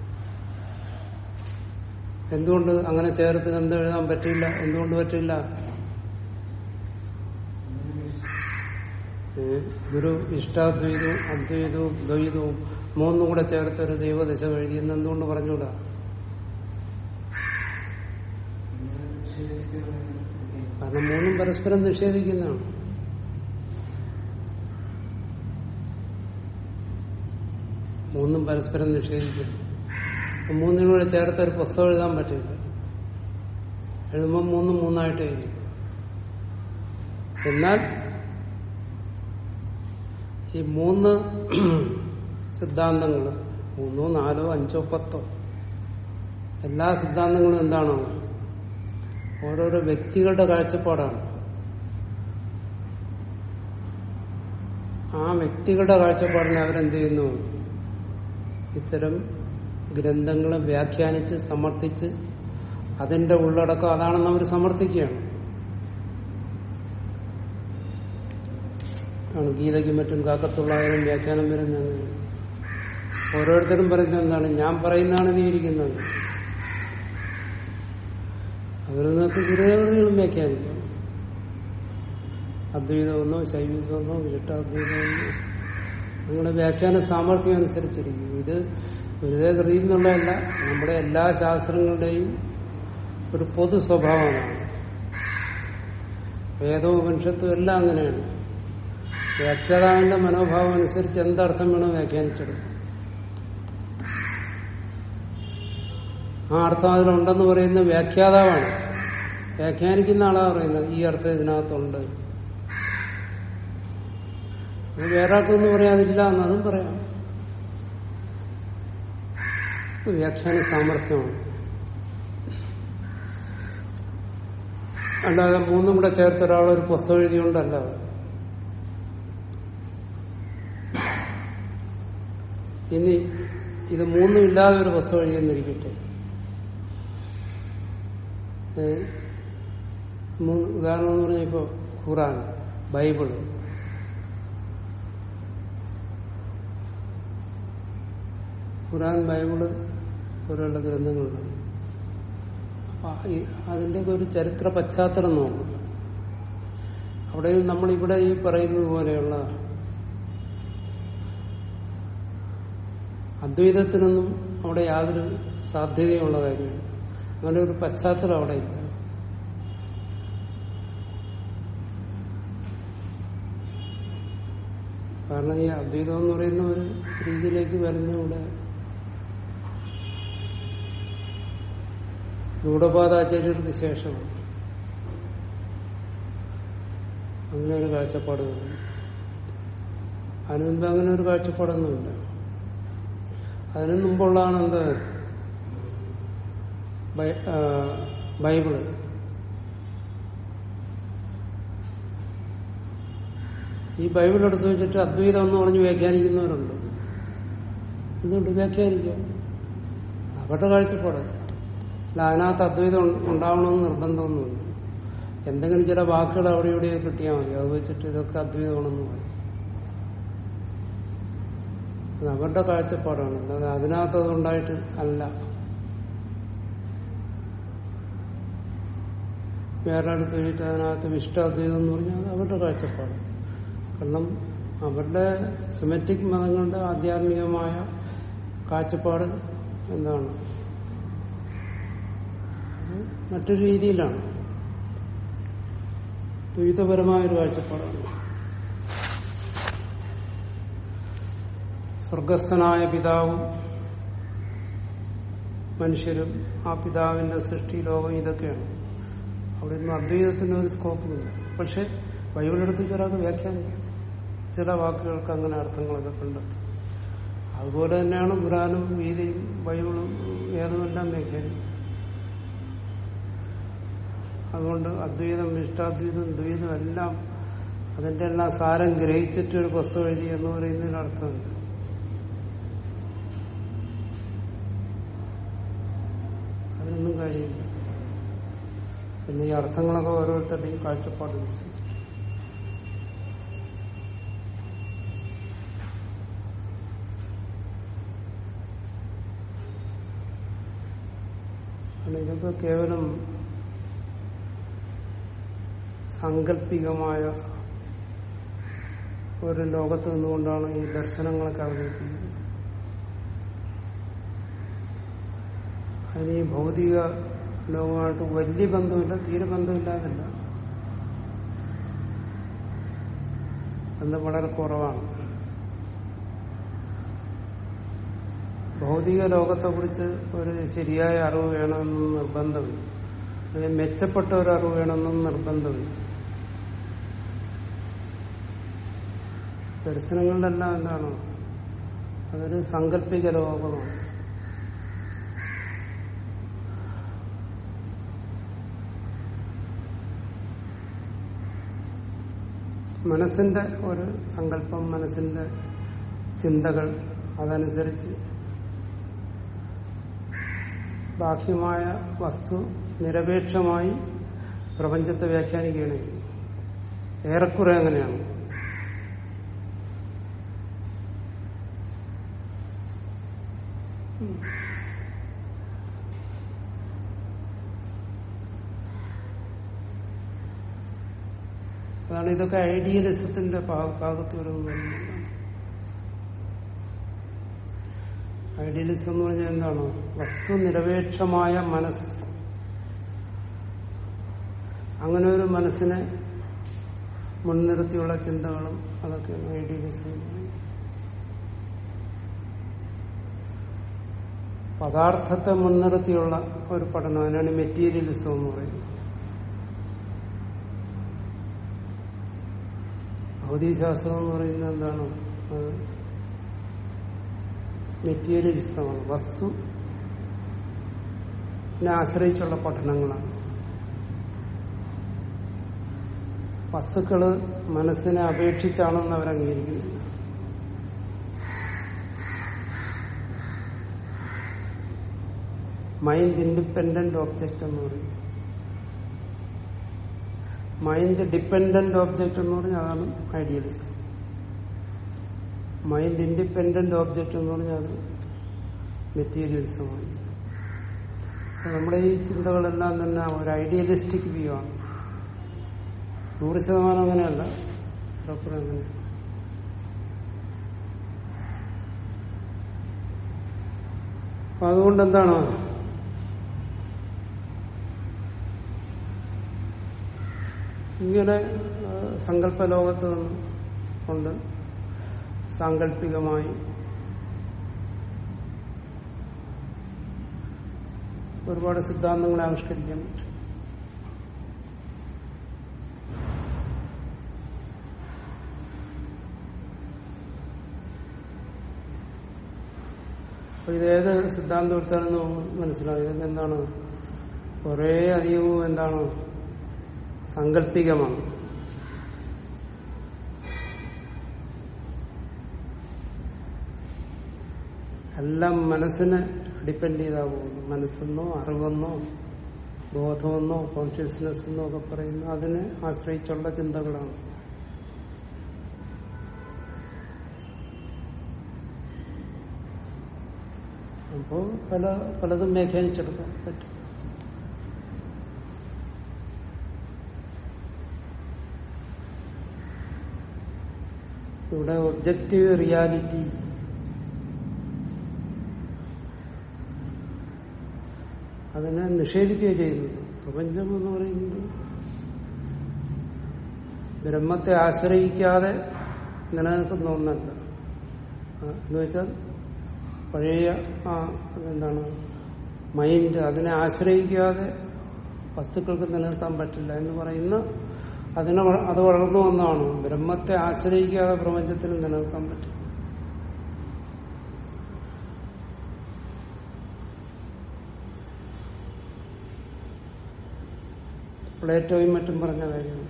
എന്തുകൊണ്ട് അങ്ങനെ ചേർത്ത് ഗ്രന്ഥം എഴുതാൻ പറ്റില്ല എന്തുകൊണ്ട് പറ്റില്ല ഏ? ഗുരു ഇഷ്ടാദ്വൈതവും അദ്വൈതവും ദ്വൈതവും മൂന്നും കൂടെ ചേർത്ത് ഒരു ദൈവദശ എഴുതിയെന്ന് എന്തുകൊണ്ട് പറഞ്ഞുകൂടാ കാരണം മൂന്നും പരസ്പരം നിഷേധിക്കുന്നതാണ് മൂന്നും പരസ്പരം നിഷേധിക്കുന്നു അപ്പൊ മൂന്നിനൂടെ ചേർത്ത് ഒരു പുസ്തകം എഴുതാൻ പറ്റില്ല എഴുതുമ്പോൾ മൂന്നും മൂന്നായിട്ട് എഴുതി എന്നാൽ ഈ മൂന്ന് സിദ്ധാന്തങ്ങൾ മൂന്നോ നാലോ അഞ്ചോ പത്തോ എല്ലാ സിദ്ധാന്തങ്ങളും എന്താണോ ഓരോരോ വ്യക്തികളുടെ കാഴ്ചപ്പാടാണ് ആ വ്യക്തികളുടെ കാഴ്ചപ്പാടിനെ അവരെന്ത് ചെയ്യുന്നു ഇത്തരം ഗ്രന്ഥങ്ങളെ വ്യാഖ്യാനിച്ച് സമർത്ഥിച്ച് അതിന്റെ ഉള്ളടക്കം അതാണെന്ന് അവർ സമർത്ഥിക്കുകയാണ് ആണ് ഗീതയ്ക്കും മറ്റും കാക്കത്തുള്ളായാലും വ്യാഖ്യാനം വരുന്നത് ഓരോരുത്തരും പറയുന്നത് എന്താണ് ഞാൻ പറയുന്നതാണ് നീ ഇരിക്കുന്നത് അതിൽ നിന്നൊക്കെ ഗുരുദേവതകളും വ്യാഖ്യാനിക്കാം അദ്വൈതമെന്നോ ശൈവിസമെന്നോ വിശിഷ്ടാദ്വൈതമെന്നോ നിങ്ങളുടെ വ്യാഖ്യാന സാമർഥ്യം അനുസരിച്ചിരിക്കും ഇത് ഗുരുദേവകൃതി എന്നുള്ളതല്ല നമ്മുടെ എല്ലാ ശാസ്ത്രങ്ങളുടെയും ഒരു പൊതു സ്വഭാവമാണ് വേദവും ഉപനിഷത്തും എല്ലാം അങ്ങനെയാണ് വ്യാഖ്യാതാവിന്റെ മനോഭാവം അനുസരിച്ച് എന്തർത്ഥം വേണോ വ്യാഖ്യാനിച്ചെടുക്കും ആ അർത്ഥം അതിലുണ്ടെന്ന് പറയുന്ന വ്യാഖ്യാതാവാണ് വ്യാഖ്യാനിക്കുന്ന ആളാ പറയുന്നത് ഈ അർത്ഥം ഇതിനകത്തുണ്ട് അത് വേറെ ആൾക്കൊന്നും പറയാതില്ല എന്നതും പറയാം ഇത് വ്യാഖ്യാന സാമർഥ്യമാണ് അല്ലാതെ മൂന്നും കൂടെ ചേർത്ത് ഒരാൾ ഒരു പുസ്തകം എഴുതിയോണ്ടല്ല അത്. ഇനി ഇത് മൂന്നും ഇല്ലാതെ ഒരു പുസ്തകം എഴുതിയെന്നിരിക്കട്ടെ ഏ? മൂന്ന് ഉദാഹരണം എന്ന് പറഞ്ഞാൽ ഇപ്പൊ ഖുറാൻ ബൈബിള് ഖുറാൻ ബൈബിള് പോലുള്ള ഗ്രന്ഥങ്ങളുണ്ട് അപ്പൊ ഈ- അതിന്റെയൊക്കെ ഒരു ചരിത്ര പശ്ചാത്തലം നോക്കും അവിടെ നമ്മളിവിടെ ഈ പറയുന്നത് പോലെയുള്ള അദ്വൈതത്തിനൊന്നും അവിടെ യാതൊരു സാധ്യതയുള്ള കാര്യമില്ല അങ്ങനെ ഒരു പശ്ചാത്തലം അവിടെ ഇല്ല കാരണം ഈ അദ്വൈതം എന്ന് പറയുന്ന ഒരു രീതിയിലേക്ക് വരുന്ന ഇവിടെ ഗൂഢപാദാചാര്യർക്ക് ശേഷം അങ്ങനെ ഒരു കാഴ്ചപ്പാട് വരുന്നു അതിനു മുമ്പ് അങ്ങനെ ഒരു കാഴ്ചപ്പാടൊന്നുമില്ല അതിനു മുമ്പുള്ളതാണ് എന്ത് ബൈ- ആ, ബൈബിള് ഈ ബൈബിൾ എടുത്തു വെച്ചിട്ട് അദ്വൈതം എന്ന് പറഞ്ഞ് വ്യാഖ്യാനിക്കുന്നവരുണ്ട് എന്തുകൊണ്ട് വ്യാഖ്യാനിക്കാം അവരുടെ കാഴ്ചപ്പാട് അല്ല അതിനകത്ത് അദ്വൈതം ഉ- ഉണ്ടാവണമെന്ന് നിർബന്ധമൊന്നുമില്ല എന്തെങ്കിലും ചില വാക്കുകൾ അവിടെ ഇവിടെ കിട്ടിയാൽ മതി അത് വെച്ചിട്ട് ഇതൊക്കെ അദ്വൈതമാണെന്ന് പറയും അത് അവരുടെ കാഴ്ചപ്പാടാണ് അല്ലാതെ അതിനകത്ത് അതുണ്ടായിട്ട് അല്ല വേറെ അടുത്ത് വെച്ചിട്ട് അതിനകത്ത് വിഷ്ടാദ്വൈതം എന്ന് പറഞ്ഞാൽ അത് അവരുടെ കാഴ്ചപ്പാട് കാരണം അവരുടെ സെമറ്റിക് മതങ്ങളുടെ ആധ്യാത്മികമായ കാഴ്ചപ്പാട് എന്താണ് അത് മറ്റൊരു രീതിയിലാണ് ദ്വൈതപരമായ ഒരു കാഴ്ചപ്പാടാണ് സ്വർഗസ്ഥനായ പിതാവും മനുഷ്യരും ആ പിതാവിന്റെ സൃഷ്ടി ലോകം ഇതൊക്കെയാണ് അവിടെ ഒന്നും അദ്വൈതത്തിന് ഒരു സ്കോപ്പില്ല പക്ഷെ ബൈബിളെടുത്ത് ഒരാൾക്ക് വ്യാഖ്യാനിക്കാം ചില വാക്കുകൾക്ക് അങ്ങനെ അർത്ഥങ്ങളൊക്കെ കണ്ടെത്തും അതുപോലെ തന്നെയാണ് ഖുറാനും ഗീതയും ബൈബിളും വേദമെല്ലാം വ്യാഖ്യാനിക്കും അതുകൊണ്ട് അദ്വൈതം ഇഷ്ടാദ്വൈതം ദ്വൈതം എല്ലാം അതിന്റെ എല്ലാം സാരം ഗ്രഹിച്ചിട്ട് ഒരു പുസ്തകം എഴുതി എന്ന് പറയുന്നതിന് അർത്ഥമുണ്ട് അതിനൊന്നും കാര്യമില്ല പിന്നെ ഈ അർത്ഥങ്ങളൊക്കെ ഓരോരുത്തരുടെയും കാഴ്ചപ്പാടനുസരിച്ച് കാരണം ഇതൊക്കെ കേവലം സാങ്കല്പികമായ ഒരു ലോകത്ത് നിന്നുകൊണ്ടാണ് ഈ ദർശനങ്ങളൊക്കെ അവതരിപ്പിക്കുന്നത് അതിന് ഈ ഭൗതിക ലോകമായിട്ട് വലിയ ബന്ധമില്ല തീരെ ബന്ധമില്ലാതല്ല ബന്ധം വളരെ കുറവാണ് ഭൗതിക ലോകത്തെക്കുറിച്ച് ഒരു ശരിയായ അറിവ് വേണമെന്ന് നിർബന്ധമില്ല അല്ലെങ്കിൽ മെച്ചപ്പെട്ട ഒരു അറിവ് വേണമെന്ന് നിർബന്ധമില്ല ദർശനങ്ങളിലെല്ലാം എന്താണ് അതൊരു സാങ്കല്പിക ലോകമാണ് മനസ്സിന്റെ ഒരു സങ്കല്പം മനസ്സിന്റെ ചിന്തകൾ അതനുസരിച്ച് ബാഹ്യമായ വസ്തു നിരപേക്ഷമായി പ്രപഞ്ചത്തെ വ്യാഖ്യാനിക്കുകയാണ് ചെയ്യുന്നത്. ഏറെക്കുറെ അങ്ങനെയാണ് അതാണ് ഇതൊക്കെ ഐഡിയലിസത്തിന്റെ ഭാ- ഭാഗത്ത് വരുന്നത് ഐഡിയലിസം എന്ന് പറഞ്ഞാൽ എന്താണ് വസ്തു നിരപേക്ഷമായ മനസ്സ് അങ്ങനെ ഒരു മനസ്സിനെ മുൻനിർത്തിയുള്ള ചിന്തകളും അതൊക്കെയാണ് ഐഡിയലിസം എന്ന് പറയുന്നത്. പദാർത്ഥത്തെ മുൻനിർത്തിയുള്ള ഒരു പഠനം അതിനാണ് മെറ്റീരിയലിസം എന്ന് പറയുന്നത് ഭൗതികശാസ്ത്രം എന്ന് പറയുന്നത് എന്താണ് അത് മെറ്റീരിയലിസമാണ് വസ്തു ആശ്രയിച്ചുള്ള പഠനങ്ങളാണ് വസ്തുക്കള് മനസ്സിനെ അപേക്ഷിച്ചാണെന്ന് അവർ അംഗീകരിക്കുന്നില്ല മൈൻഡ് ഇൻഡിപെൻഡന്റ് ഓബ്ജക്റ്റ് എന്ന് പറയും മൈൻഡ് ഡിപ്പെൻഡന്റ് ഓബ്ജക്റ്റ് എന്ന് പറഞ്ഞാൽ അതാണ് ഐഡിയലിസം മൈൻഡ് ഇൻഡിപെൻഡന്റ് ഓബ്ജക്റ്റ് എന്ന് പറഞ്ഞാൽ അത് മെറ്റീരിയലിസമാണ് അപ്പൊ നമ്മുടെ ഈ ചിന്തകളെല്ലാം തന്നെ ഒരു ഐഡിയലിസ്റ്റിക് വ്യൂ ആണ് നൂറ് ശതമാനം അങ്ങനെയല്ല ചിലപ്പോഴും അങ്ങനെ അപ്പൊ അതുകൊണ്ട് എന്താണ് ഇങ്ങനെ ആ, സങ്കല്പ ലോകത്ത് നിന്ന് കൊണ്ട് സാങ്കല്പികമായി ഒരുപാട് സിദ്ധാന്തങ്ങളെ ആവിഷ്കരിക്കാൻ പറ്റും അപ്പൊ ഇതേത് സിദ്ധാന്തം എടുത്താലെന്ന് മനസ്സിലാവും ഇതൊക്കെ എന്താണ് കുറേ അധികവും എന്താണ് സാങ്കല്പികമാണ് എല്ലാം മനസ്സിനെ ഡിപ്പെൻഡ് ചെയ്താ പോകുന്നു മനസ്സെന്നോ അറിവെന്നോ ബോധമെന്നോ കോൺഷ്യസ്നെസ് എന്നോ ഒക്കെ പറയുന്നു അതിനെ ആശ്രയിച്ചുള്ള ചിന്തകളാണ് അപ്പോ പല പലതും വ്യാഖ്യാനിച്ചെടുക്കാൻ പറ്റും ഇവിടെ ഒബ്ജക്റ്റീവ് റിയാലിറ്റി അതിനെ നിഷേധിക്കുകയോ ചെയ്യുന്നത് പ്രപഞ്ചം എന്ന് പറയുന്നത് ബ്രഹ്മത്തെ ആശ്രയിക്കാതെ നിലനിൽക്കുന്ന ഒന്നല്ല ആ, എന്ന് വെച്ചാൽ പഴയ ആ എന്താണ് മൈൻഡ് അതിനെ ആശ്രയിക്കാതെ വസ്തുക്കൾക്ക് നിലനിൽക്കാൻ പറ്റില്ല എന്ന് പറയുന്ന അതിനെ വ- അത് വളർന്നു വന്നതാണ് ബ്രഹ്മത്തെ ആശ്രയിക്കാതെ പ്രപഞ്ചത്തിന് നിലനിൽക്കാൻ പറ്റും പ്ലേറ്റോയും മറ്റും പറഞ്ഞ കാര്യമാണ്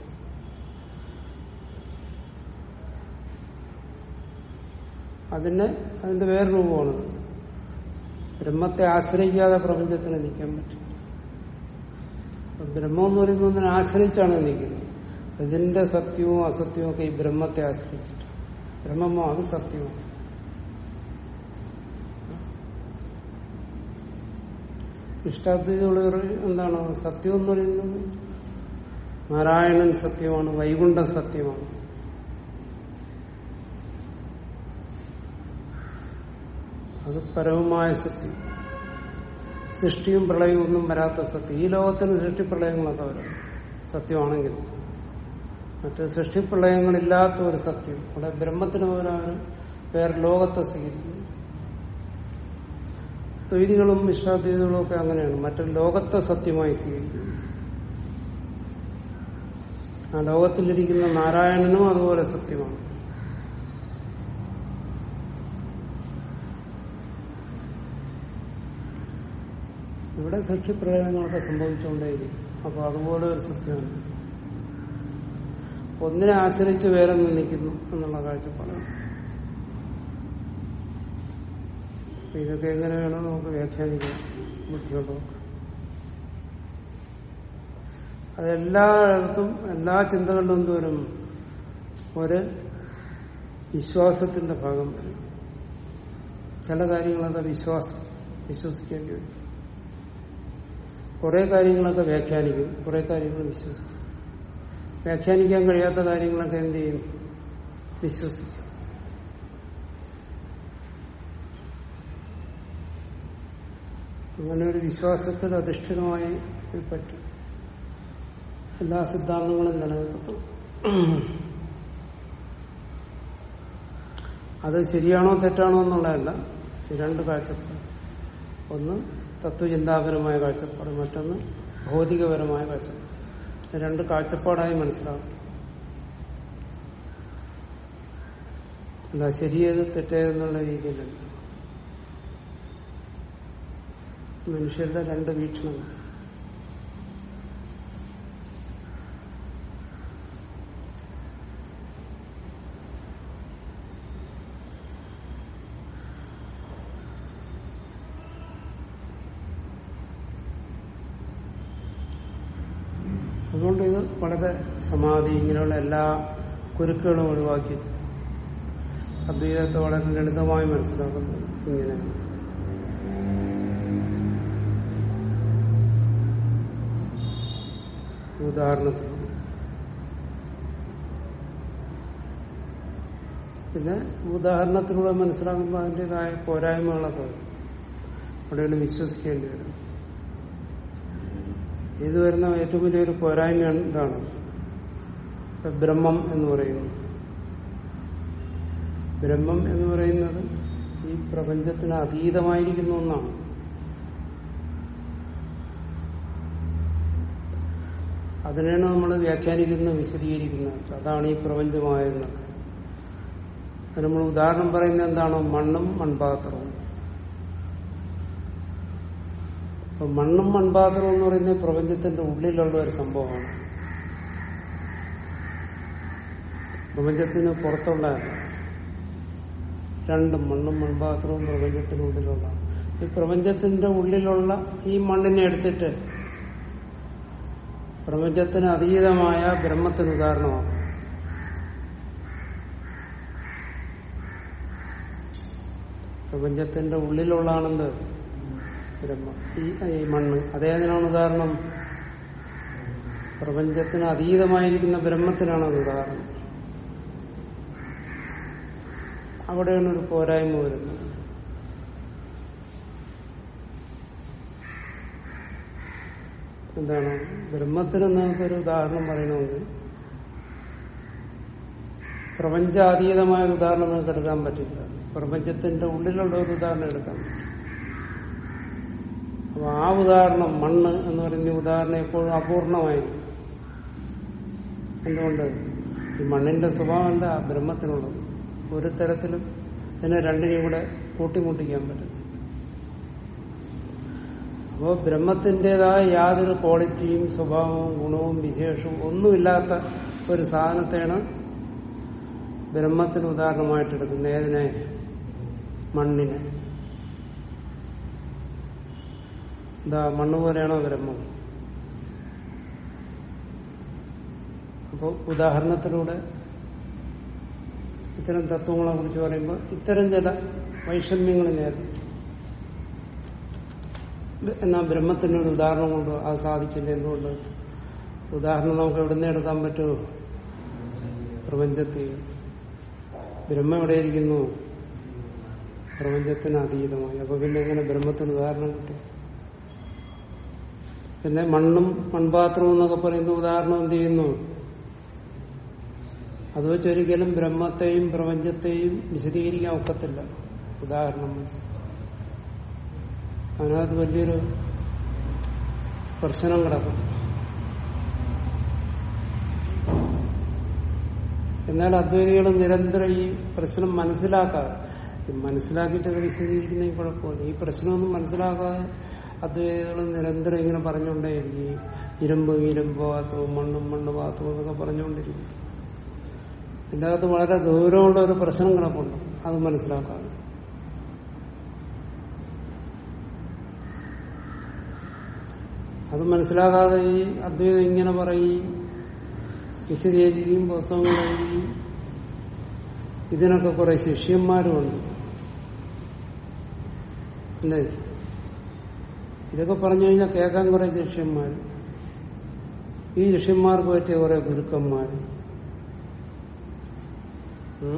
അതിന് അതിന്റെ വേറെ രൂപമാണത് ബ്രഹ്മത്തെ ആശ്രയിക്കാതെ പ്രപഞ്ചത്തിന് നിൽക്കാൻ പറ്റും അപ്പൊ ബ്രഹ്മം എന്ന് പറയുന്നത് ഒന്നിനെ ആശ്രയിച്ചാണ് നിൽക്കുന്നത് ഇതിന്റെ സത്യവും അസത്യവും ഒക്കെ ഈ ബ്രഹ്മത്തെ ആശ്രയിച്ചിട്ട് ബ്രഹ്മമോ അത് സത്യമാണ് ഇഷ്ടാദ്വൈതമുള്ള എന്താണ് സത്യം എന്ന് പറയുന്നത് നാരായണൻ സത്യമാണ് വൈകുണ്ഠം സത്യമാണ് അത് പരമമായ സത്യം സൃഷ്ടിയും പ്രളയവും ഒന്നും വരാത്ത സത്യം ഈ ലോകത്തിന് സൃഷ്ടി പ്രളയങ്ങളൊക്കെ വരാം സത്യമാണെങ്കിൽ മറ്റ് സൃഷ്ടി പ്രളയങ്ങളില്ലാത്ത ഒരു സത്യം അവിടെ ബ്രഹ്മത്തിന് പകരം അവർ വേറെ ലോകത്തെ സ്വീകരിക്കുന്നു ദ്വൈതികളും വിശ്വാദ്വൈതികളും ഒക്കെ അങ്ങനെയാണ് മറ്റൊരു ലോകത്തെ സത്യമായി സ്വീകരിക്കുന്നു ആ ലോകത്തിലിരിക്കുന്ന നാരായണനും അതുപോലെ സത്യമാണ് ഇവിടെ സൃഷ്ടിപ്രളയങ്ങളൊക്കെ സംഭവിച്ചുകൊണ്ടേയിരിക്കും അപ്പൊ അതുപോലെ ഒരു സത്യമാണ് ഒന്നിനെ ആശ്രയിച്ച് വേറെ നിൽക്കുന്നു എന്നുള്ള കാഴ്ചപ്പാടാണ് അപ്പൊ ഇതൊക്കെ എങ്ങനെ വേണോ നമുക്ക് വ്യാഖ്യാനിക്കാം ബുദ്ധിയുള്ളവർക്ക് അതെല്ലായിടത്തും എല്ലാ ചിന്തകളിലും എന്തോരും ഒരു വിശ്വാസത്തിന്റെ ഭാഗം വരും ചില കാര്യങ്ങളൊക്കെ വിശ്വാസം വിശ്വസിക്കേണ്ടി വരും കുറെ കാര്യങ്ങളൊക്കെ വ്യാഖ്യാനിക്കും കുറെ കാര്യങ്ങൾ വിശ്വസിക്കും വ്യാഖ്യാനിക്കാൻ കഴിയാത്ത കാര്യങ്ങളൊക്കെ എന്ത് ചെയ്യും വിശ്വസിക്കും അങ്ങനെ ഒരു വിശ്വാസത്തിൽ അധിഷ്ഠിതമായി ഇത് പറ്റും എല്ലാ സിദ്ധാന്തങ്ങളും നിലനിൽക്കുന്നു അത് ശരിയാണോ തെറ്റാണോ എന്നുള്ളതല്ല ഈ രണ്ട് കാഴ്ചപ്പാട് ഒന്ന് തത്വചിന്താപരമായ കാഴ്ചപ്പാട് മറ്റൊന്ന് ഭൗതികപരമായ കാഴ്ചപ്പാട് ഇത് രണ്ട് കാഴ്ചപ്പാടായി മനസ്സിലാവും അല്ല ശരിയേത് തെറ്റേതെന്നുള്ള രീതിയിലല്ല മനുഷ്യരുടെ രണ്ട് വീക്ഷണങ്ങൾ അതുകൊണ്ട് ഇത് വളരെ സമാധി ഇങ്ങനെയുള്ള എല്ലാ കുരുക്കുകളും ഒഴിവാക്കി അദ്വൈതത്തെ വളരെ ലളിതമായി മനസ്സിലാക്കുന്നത് ഇങ്ങനെയാണ് ഉദാഹരണത്തിന് പിന്നെ ഉദാഹരണത്തിലൂടെ മനസ്സിലാക്കുമ്പോൾ അതിൻ്റെതായ പോരായ്മകളൊക്കെ വരും അവിടെയാണ് വിശ്വസിക്കേണ്ടി വരും ഇത് വരുന്ന ഏറ്റവും വലിയൊരു പോരായ്മ എന്താണ് ഇപ്പൊ ബ്രഹ്മം എന്ന് പറയുന്നു ബ്രഹ്മം എന്ന് പറയുന്നത് ഈ പ്രപഞ്ചത്തിന് അതീതമായിരിക്കുന്ന ഒന്നാണ് അതിനെയാണ് നമ്മൾ വ്യാഖ്യാനിക്കുന്നത് വിശദീകരിക്കുന്നത് അതാണ് ഈ പ്രപഞ്ചമായെന്നൊക്കെ അത് നമ്മൾ ഉദാഹരണം പറയുന്നത് എന്താണ് മണ്ണും മൺപാത്രവും അപ്പൊ മണ്ണും മൺപാത്രവും എന്ന് പറയുന്നത് പ്രപഞ്ചത്തിന്റെ ഉള്ളിലുള്ള ഒരു സംഭവമാണ് പ്രപഞ്ചത്തിന് പുറത്തുള്ളതല്ല രണ്ടും മണ്ണും മൺപാത്രവും പ്രപഞ്ചത്തിനുള്ളിലുള്ള ഈ പ്രപഞ്ചത്തിന്റെ ഉള്ളിലുള്ള ഈ മണ്ണിനെ എടുത്തിട്ട് പ്രപഞ്ചത്തിന് അതീതമായ ബ്രഹ്മത്തിന് ഉദാഹരണമാണ് പ്രപഞ്ചത്തിന്റെ ഉള്ളിലുള്ളതാണെന്ത് ബ്രഹ്മം ഈ ഈ മണ്ണ് അതേതിനാണ് ഉദാഹരണം പ്രപഞ്ചത്തിന് അതീതമായിരിക്കുന്ന ബ്രഹ്മത്തിനാണ് അത് ഉദാഹരണം അവിടെയാണ് ഒരു പോരായ്മ വരുന്നത് എന്താണ് ബ്രഹ്മത്തിന് നമുക്കൊരു ഉദാഹരണം പറയണമെങ്കിൽ പ്രപഞ്ചാതീതമായ ഒരു ഉദാഹരണം നിങ്ങൾക്ക് എടുക്കാൻ പറ്റില്ല പ്രപഞ്ചത്തിന്റെ ഉള്ളിലുള്ള ഒരു ഉദാഹരണം എടുക്കാൻ പറ്റും അപ്പൊ ആ ഉദാഹരണം മണ്ണ് എന്ന് പറയുന്ന ഉദാഹരണം എപ്പോഴും അപൂർണമായിരിക്കും എന്തുകൊണ്ട് ഈ മണ്ണിന്റെ സ്വഭാവമല്ല ബ്രഹ്മത്തിനുള്ളത് ഒരു തരത്തിലും ഇതിനെ രണ്ടിനെയും കൂടെ കൂട്ടിമുട്ടിക്കാൻ പറ്റും അപ്പോൾ ബ്രഹ്മത്തിൻ്റെതായ യാതൊരു ക്വാളിറ്റിയും സ്വഭാവവും ഗുണവും വിശേഷവും ഒന്നുമില്ലാത്ത ഒരു സാധനത്തെയാണ് ബ്രഹ്മത്തിന് ഉദാഹരണമായിട്ട് എടുക്കുന്നത് ഏതിനെ മണ്ണിനെ എന്താ മണ്ണ് പോലെയാണോ ബ്രഹ്മം അപ്പോൾ ഉദാഹരണത്തിലൂടെ ഇത്തരം തത്വങ്ങളെ കുറിച്ച് പറയുമ്പോൾ ഇത്തരം ചില വൈഷമ്യങ്ങൾ നേരിടും എന്നാൽ ബ്രഹ്മത്തിന് ഒരു ഉദാഹരണം കൊണ്ട് അത് സാധിക്കില്ല എന്തുകൊണ്ട് ഉദാഹരണം നമുക്ക് എവിടുന്ന് എടുക്കാൻ പറ്റുമോ പ്രപഞ്ചത്തിൽ ബ്രഹ്മം എവിടെയിരിക്കുന്നു പ്രപഞ്ചത്തിന് അതീതമായി അപ്പൊ പിന്നെ എങ്ങനെ ബ്രഹ്മത്തിന് ഉദാഹരണം കിട്ടും പിന്നെ മണ്ണും മൺപാത്രവും എന്നൊക്കെ പറയുന്ന ഉദാഹരണം എന്ത് ചെയ്യുന്നു അത് വെച്ചൊരിക്കലും ബ്രഹ്മത്തെയും പ്രപഞ്ചത്തെയും വിശദീകരിക്കാൻ ഒക്കത്തില്ല ഉദാഹരണം വെച്ച് അതിനകത്ത് വലിയൊരു പ്രശ്നം കിടക്കും എന്നാൽ അദ്വൈതികൾ നിരന്തരം ഈ പ്രശ്നം മനസ്സിലാക്കാതെ ഈ മനസ്സിലാക്കിയിട്ട് അത് വിശദീകരിക്കുന്ന കുഴപ്പമില്ല ഈ പ്രശ്നമൊന്നും മനസ്സിലാക്കാതെ അദ്വൈതികൾ നിരന്തരം ഇങ്ങനെ പറഞ്ഞുകൊണ്ടേയിരിക്കും ഇരുമ്പ് ഇരുമ്പ് പാത്രവും മണ്ണും മണ്ണ് പാത്രവും എന്നൊക്കെ പറഞ്ഞുകൊണ്ടിരിക്കും ഇതിൻ്റെ അകത്ത് വളരെ ഗൗരവമുള്ള ഒരു പ്രശ്നം കിടപ്പുണ്ട് അത് മനസ്സിലാക്കാതെ അത് മനസ്സിലാകാതെ ഈ അദ്വൈതം ഇങ്ങനെ പറയും വിശദീകരിക്കുകയും പുസ്തകങ്ങൾ എഴുതുകയും ഇതിനൊക്കെ കുറെ ശിഷ്യന്മാരുമുണ്ട് അല്ലേ ഇതൊക്കെ പറഞ്ഞു കഴിഞ്ഞാൽ കേൾക്കാൻ കുറെ ശിഷ്യന്മാർ ഈ ശിഷ്യന്മാർക്ക് പറ്റിയ കുറെ ഗുരുക്കന്മാർ ഉം.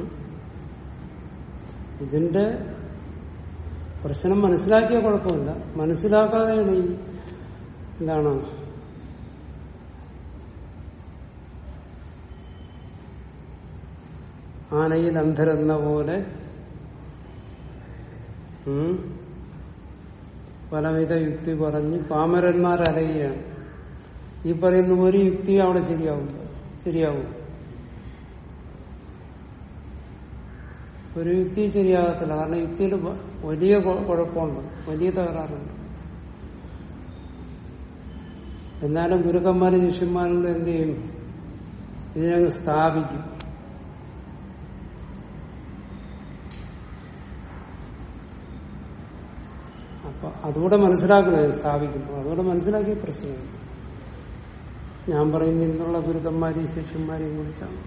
ഇതിന്റെ പ്രശ്നം മനസ്സിലാക്കിയ കുഴപ്പമില്ല മനസ്സിലാക്കാതെയാണ് ഈ എന്താണ് ആനയിൽ അന്ധരെന്ന പോലെ ഉം, പലവിധ യുക്തി പറഞ്ഞ് പാമരന്മാരറിയുകയാണ് ഈ പറയുന്ന ഒരു യുക്തി അവിടെ ശരിയാവും ശരിയാവും ഒരു യുക്തി ശരിയാകത്തില്ല കാരണം യുക്തിയിൽ വ- വലിയ കൊ- കുഴപ്പമുണ്ട് വലിയ തകരാറുണ്ട് എന്നാലും ഗുരുക്കന്മാരും ശിഷ്യന്മാരും കൂടെ എന്ത് ചെയ്യും ഇതിനങ്ങ് സ്ഥാപിക്കും അപ്പൊ അതുകൂടെ മനസ്സിലാക്കണം ഇത് സ്ഥാപിക്കുമ്പോൾ അതുകൂടെ മനസ്സിലാക്കിയ പ്രശ്നമില്ല ഞാൻ പറയുന്ന ഇന്നുള്ള ഗുരുക്കന്മാരെയും ശിഷ്യന്മാരെയും കുറിച്ചാണ്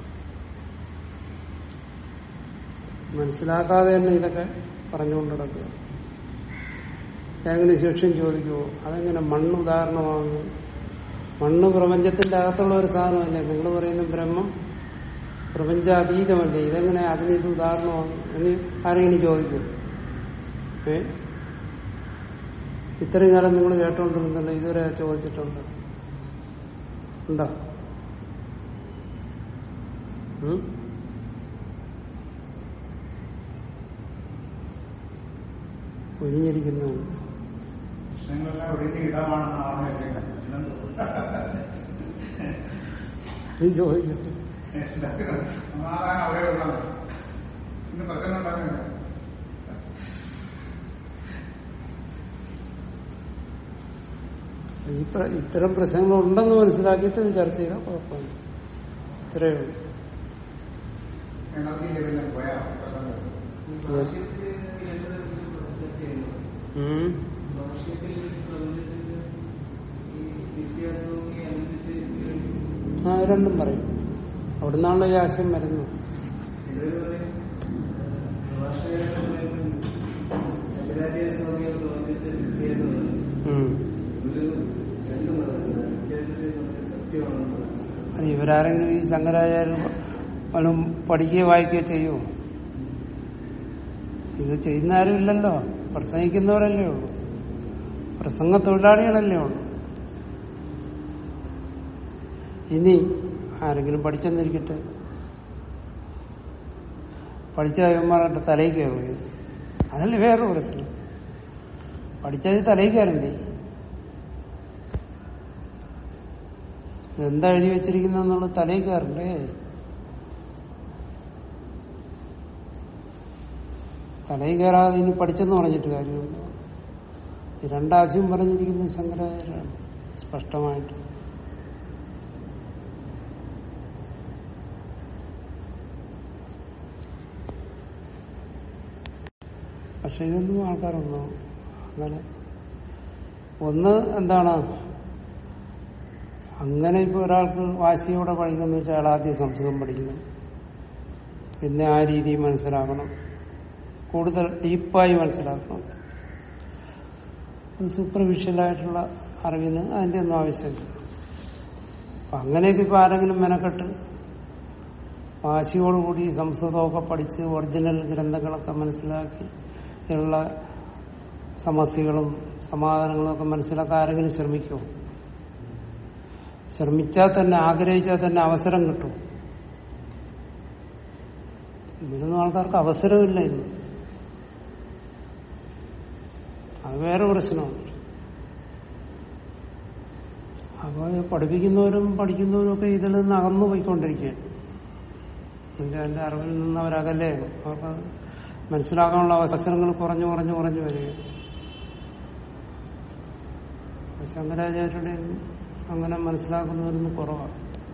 മനസ്സിലാക്കാതെ തന്നെ ഇതൊക്കെ പറഞ്ഞുകൊണ്ട് നടക്കുക ഏതെങ്കിലും ശിക്ഷ്യം ചോദിക്കുമോ അതെങ്ങനെ മണ്ണ് ഉദാഹരണമാകുന്നു മണ്ണ് പ്രപഞ്ചത്തിന്റെ അകത്തുള്ള ഒരു സാധനമല്ലേ നിങ്ങൾ പറയുന്ന ബ്രഹ്മം പ്രപഞ്ചാതീതമല്ലേ ഇതെങ്ങനെ അതിന് ഇത് ഉദാഹരണമാകും എന്ന് ആരെങ്കിലും ചോദിക്കും ഏ ഇത്രയും കാലം നിങ്ങൾ കേട്ടോണ്ടിരുന്നല്ലോ ഇതുവരെ ചോദിച്ചിട്ടുണ്ട് ഉണ്ടോ ഉം? ഒഴിഞ്ഞിരിക്കുന്നു പ്രശ്നങ്ങളെല്ലാം ഒഴിഞ്ഞ ഇടമാണെന്നാണ് എന്റെ കരുതുന്നത്. ഇത് ചോദിക്കട്ടെ സമാധാനം അവിടെ ഉള്ളത് ഇന്ന് പ്രശ്നം ഉണ്ടാകുന്നില്ല ഈ പ്ര- ഇത്തരം പ്രശ്നങ്ങൾ ഉണ്ടെന്ന് മനസ്സിലാക്കിയിട്ട് ഇത് ചർച്ച ചെയ്താൽ കുഴപ്പമില്ല ഇത്രയേ ഉള്ളൂ എനർജി ലെവലിൽ പോയാൽ പ്രശ്നം ഈ ഭാഷ്യത്തിൽ രണ്ട് തരത്തിലും ചർച്ച ചെയ്യുന്നു ഉം. ഭാഷ്യത്തിൽ പ്രപഞ്ചത്തിന്റെ ഈ നിത്യാത്വവും ഈ അനിത്യത്തെയും ആ രണ്ടും പറയും അവിടുന്നാണല്ലോ ഈ ആശയം വരുന്നത് ചിലര് പറയും ഭാഷകാരൻ പറയുന്നത് ശങ്കരാചാര്യ സ്വാമികൾ പ്രപഞ്ചത്തെ നിത്യാന്ന് പറയും ഉം. ഒരു രണ്ടും പറയുന്നത് നിത്യാത്വത്തെ നമുക്ക് സത്യമാണെന്ന് പറയും അത് ഇവരാരെങ്കിലും ഈ ശങ്കരാചാര്യ വല്ലതും പഠിക്കുകയോ വായിക്കുകയോ ചെയ്യുമോ ഇത് ചെയ്യുന്ന ആരും ഇല്ലല്ലോ പ്രസംഗിക്കുന്നവരല്ലേ ഉള്ളൂ പ്രസംഗ തൊഴിലാളികളല്ലേ ഉള്ളൂ ഇനി ആരെങ്കിലും പഠിച്ചെന്നിരിക്കട്ടെ പഠിച്ച കൈമാറട്ടെ തലയിൽ കയറുക അതല്ലേ വേറെ പ്രശ്നം പഠിച്ചത് തലയിൽ കയറണ്ടേ എന്താ എഴുതി വെച്ചിരിക്കുന്നുള്ള തലയിൽ കയറണ്ടേ തലയിൽ കയറാതെ ഇനി പഠിച്ചെന്ന് പറഞ്ഞിട്ട് കാര്യമുണ്ടോ ഈ രണ്ടാശയം പറഞ്ഞിരിക്കുന്നത് ശങ്കരാചാര്യാണ് സ്പഷ്ടമായിട്ട് പക്ഷെ ഇതൊന്നും ആൾക്കാരൊന്നും അങ്ങനെ ഒന്ന് എന്താണ് അങ്ങനെ ഇപ്പൊ ഒരാൾക്ക് വാശിയോടെ പഠിക്കുന്ന വെച്ചാൽ അയാൾ ആദ്യം സംസ്കൃതം പഠിക്കണം പിന്നെ ആ രീതി മനസ്സിലാക്കണം കൂടുതൽ ഡീപ്പായി മനസ്സിലാക്കണം സൂപ്പർഫിഷ്യലായിട്ടുള്ള അറിവിന് അതിന്റെ ഒന്നും ആവശ്യമില്ല അപ്പൊ അങ്ങനെയൊക്കെ ഇപ്പൊ ആരെങ്കിലും മെനക്കെട്ട് വാശിയോടുകൂടി സംസ്കൃതമൊക്കെ പഠിച്ച് ഒറിജിനൽ ഗ്രന്ഥങ്ങളൊക്കെ മനസ്സിലാക്കി ഇതിലുള്ള സമസ്യകളും സമാധാനങ്ങളും ഒക്കെ മനസ്സിലാക്കാൻ ആരെങ്കിലും ശ്രമിക്കുമോ ശ്രമിച്ചാൽ തന്നെ ആഗ്രഹിച്ചാൽ തന്നെ അവസരം കിട്ടും ഇതിനൊന്നും ആൾക്കാർക്ക് അവസരമില്ല ഇന്ന് അത് വേറെ പ്രശ്നമാണ് അപ്പോൾ പഠിപ്പിക്കുന്നവരും പഠിക്കുന്നവരും ഒക്കെ ഇതിൽ നിന്ന് അകന്നു പോയിക്കൊണ്ടിരിക്കുകയാണ് എന്നുവെച്ചാൽ എന്റെ അറിവിൽ നിന്ന് അവരകലെയാണ് അവർക്കത് മനസ്സിലാക്കാനുള്ള അവസരങ്ങൾ കുറഞ്ഞു കുറഞ്ഞു കുറഞ്ഞു വരികയാണ് ശങ്കരാചാര്യരുടെ അങ്ങനെ മനസ്സിലാക്കുന്നവരൊന്നും കുറവാണ്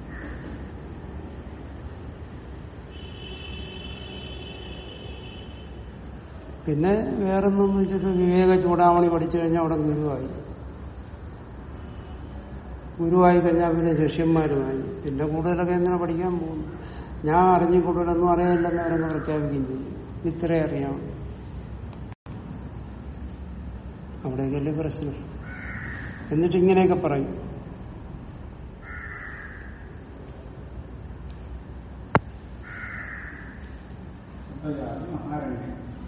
പിന്നെ വേറൊന്നെന്ന് വെച്ചിട്ട് വിവേക ചൂടാമണി പഠിച്ചു കഴിഞ്ഞാൽ അവിടെ ഗുരുവായി ഗുരുവായി കഴിഞ്ഞാൽ പിന്നെ ശിഷ്യന്മാരുമായി പിന്നെ കൂടുതലൊക്കെ എന്തിനാ പഠിക്കാൻ പോകുന്നു ഞാൻ അറിഞ്ഞു കൂടുതലൊന്നും അറിയില്ലെന്ന് അവരങ്ങ് പ്രഖ്യാപിക്കുകയും ചെയ്യും ഇത്രേ അറിയാം അവിടെയൊക്കെയല്ലേ പ്രശ്നം എന്നിട്ട് ഇങ്ങനെയൊക്കെ പറയും അത് മഹാരണ്യം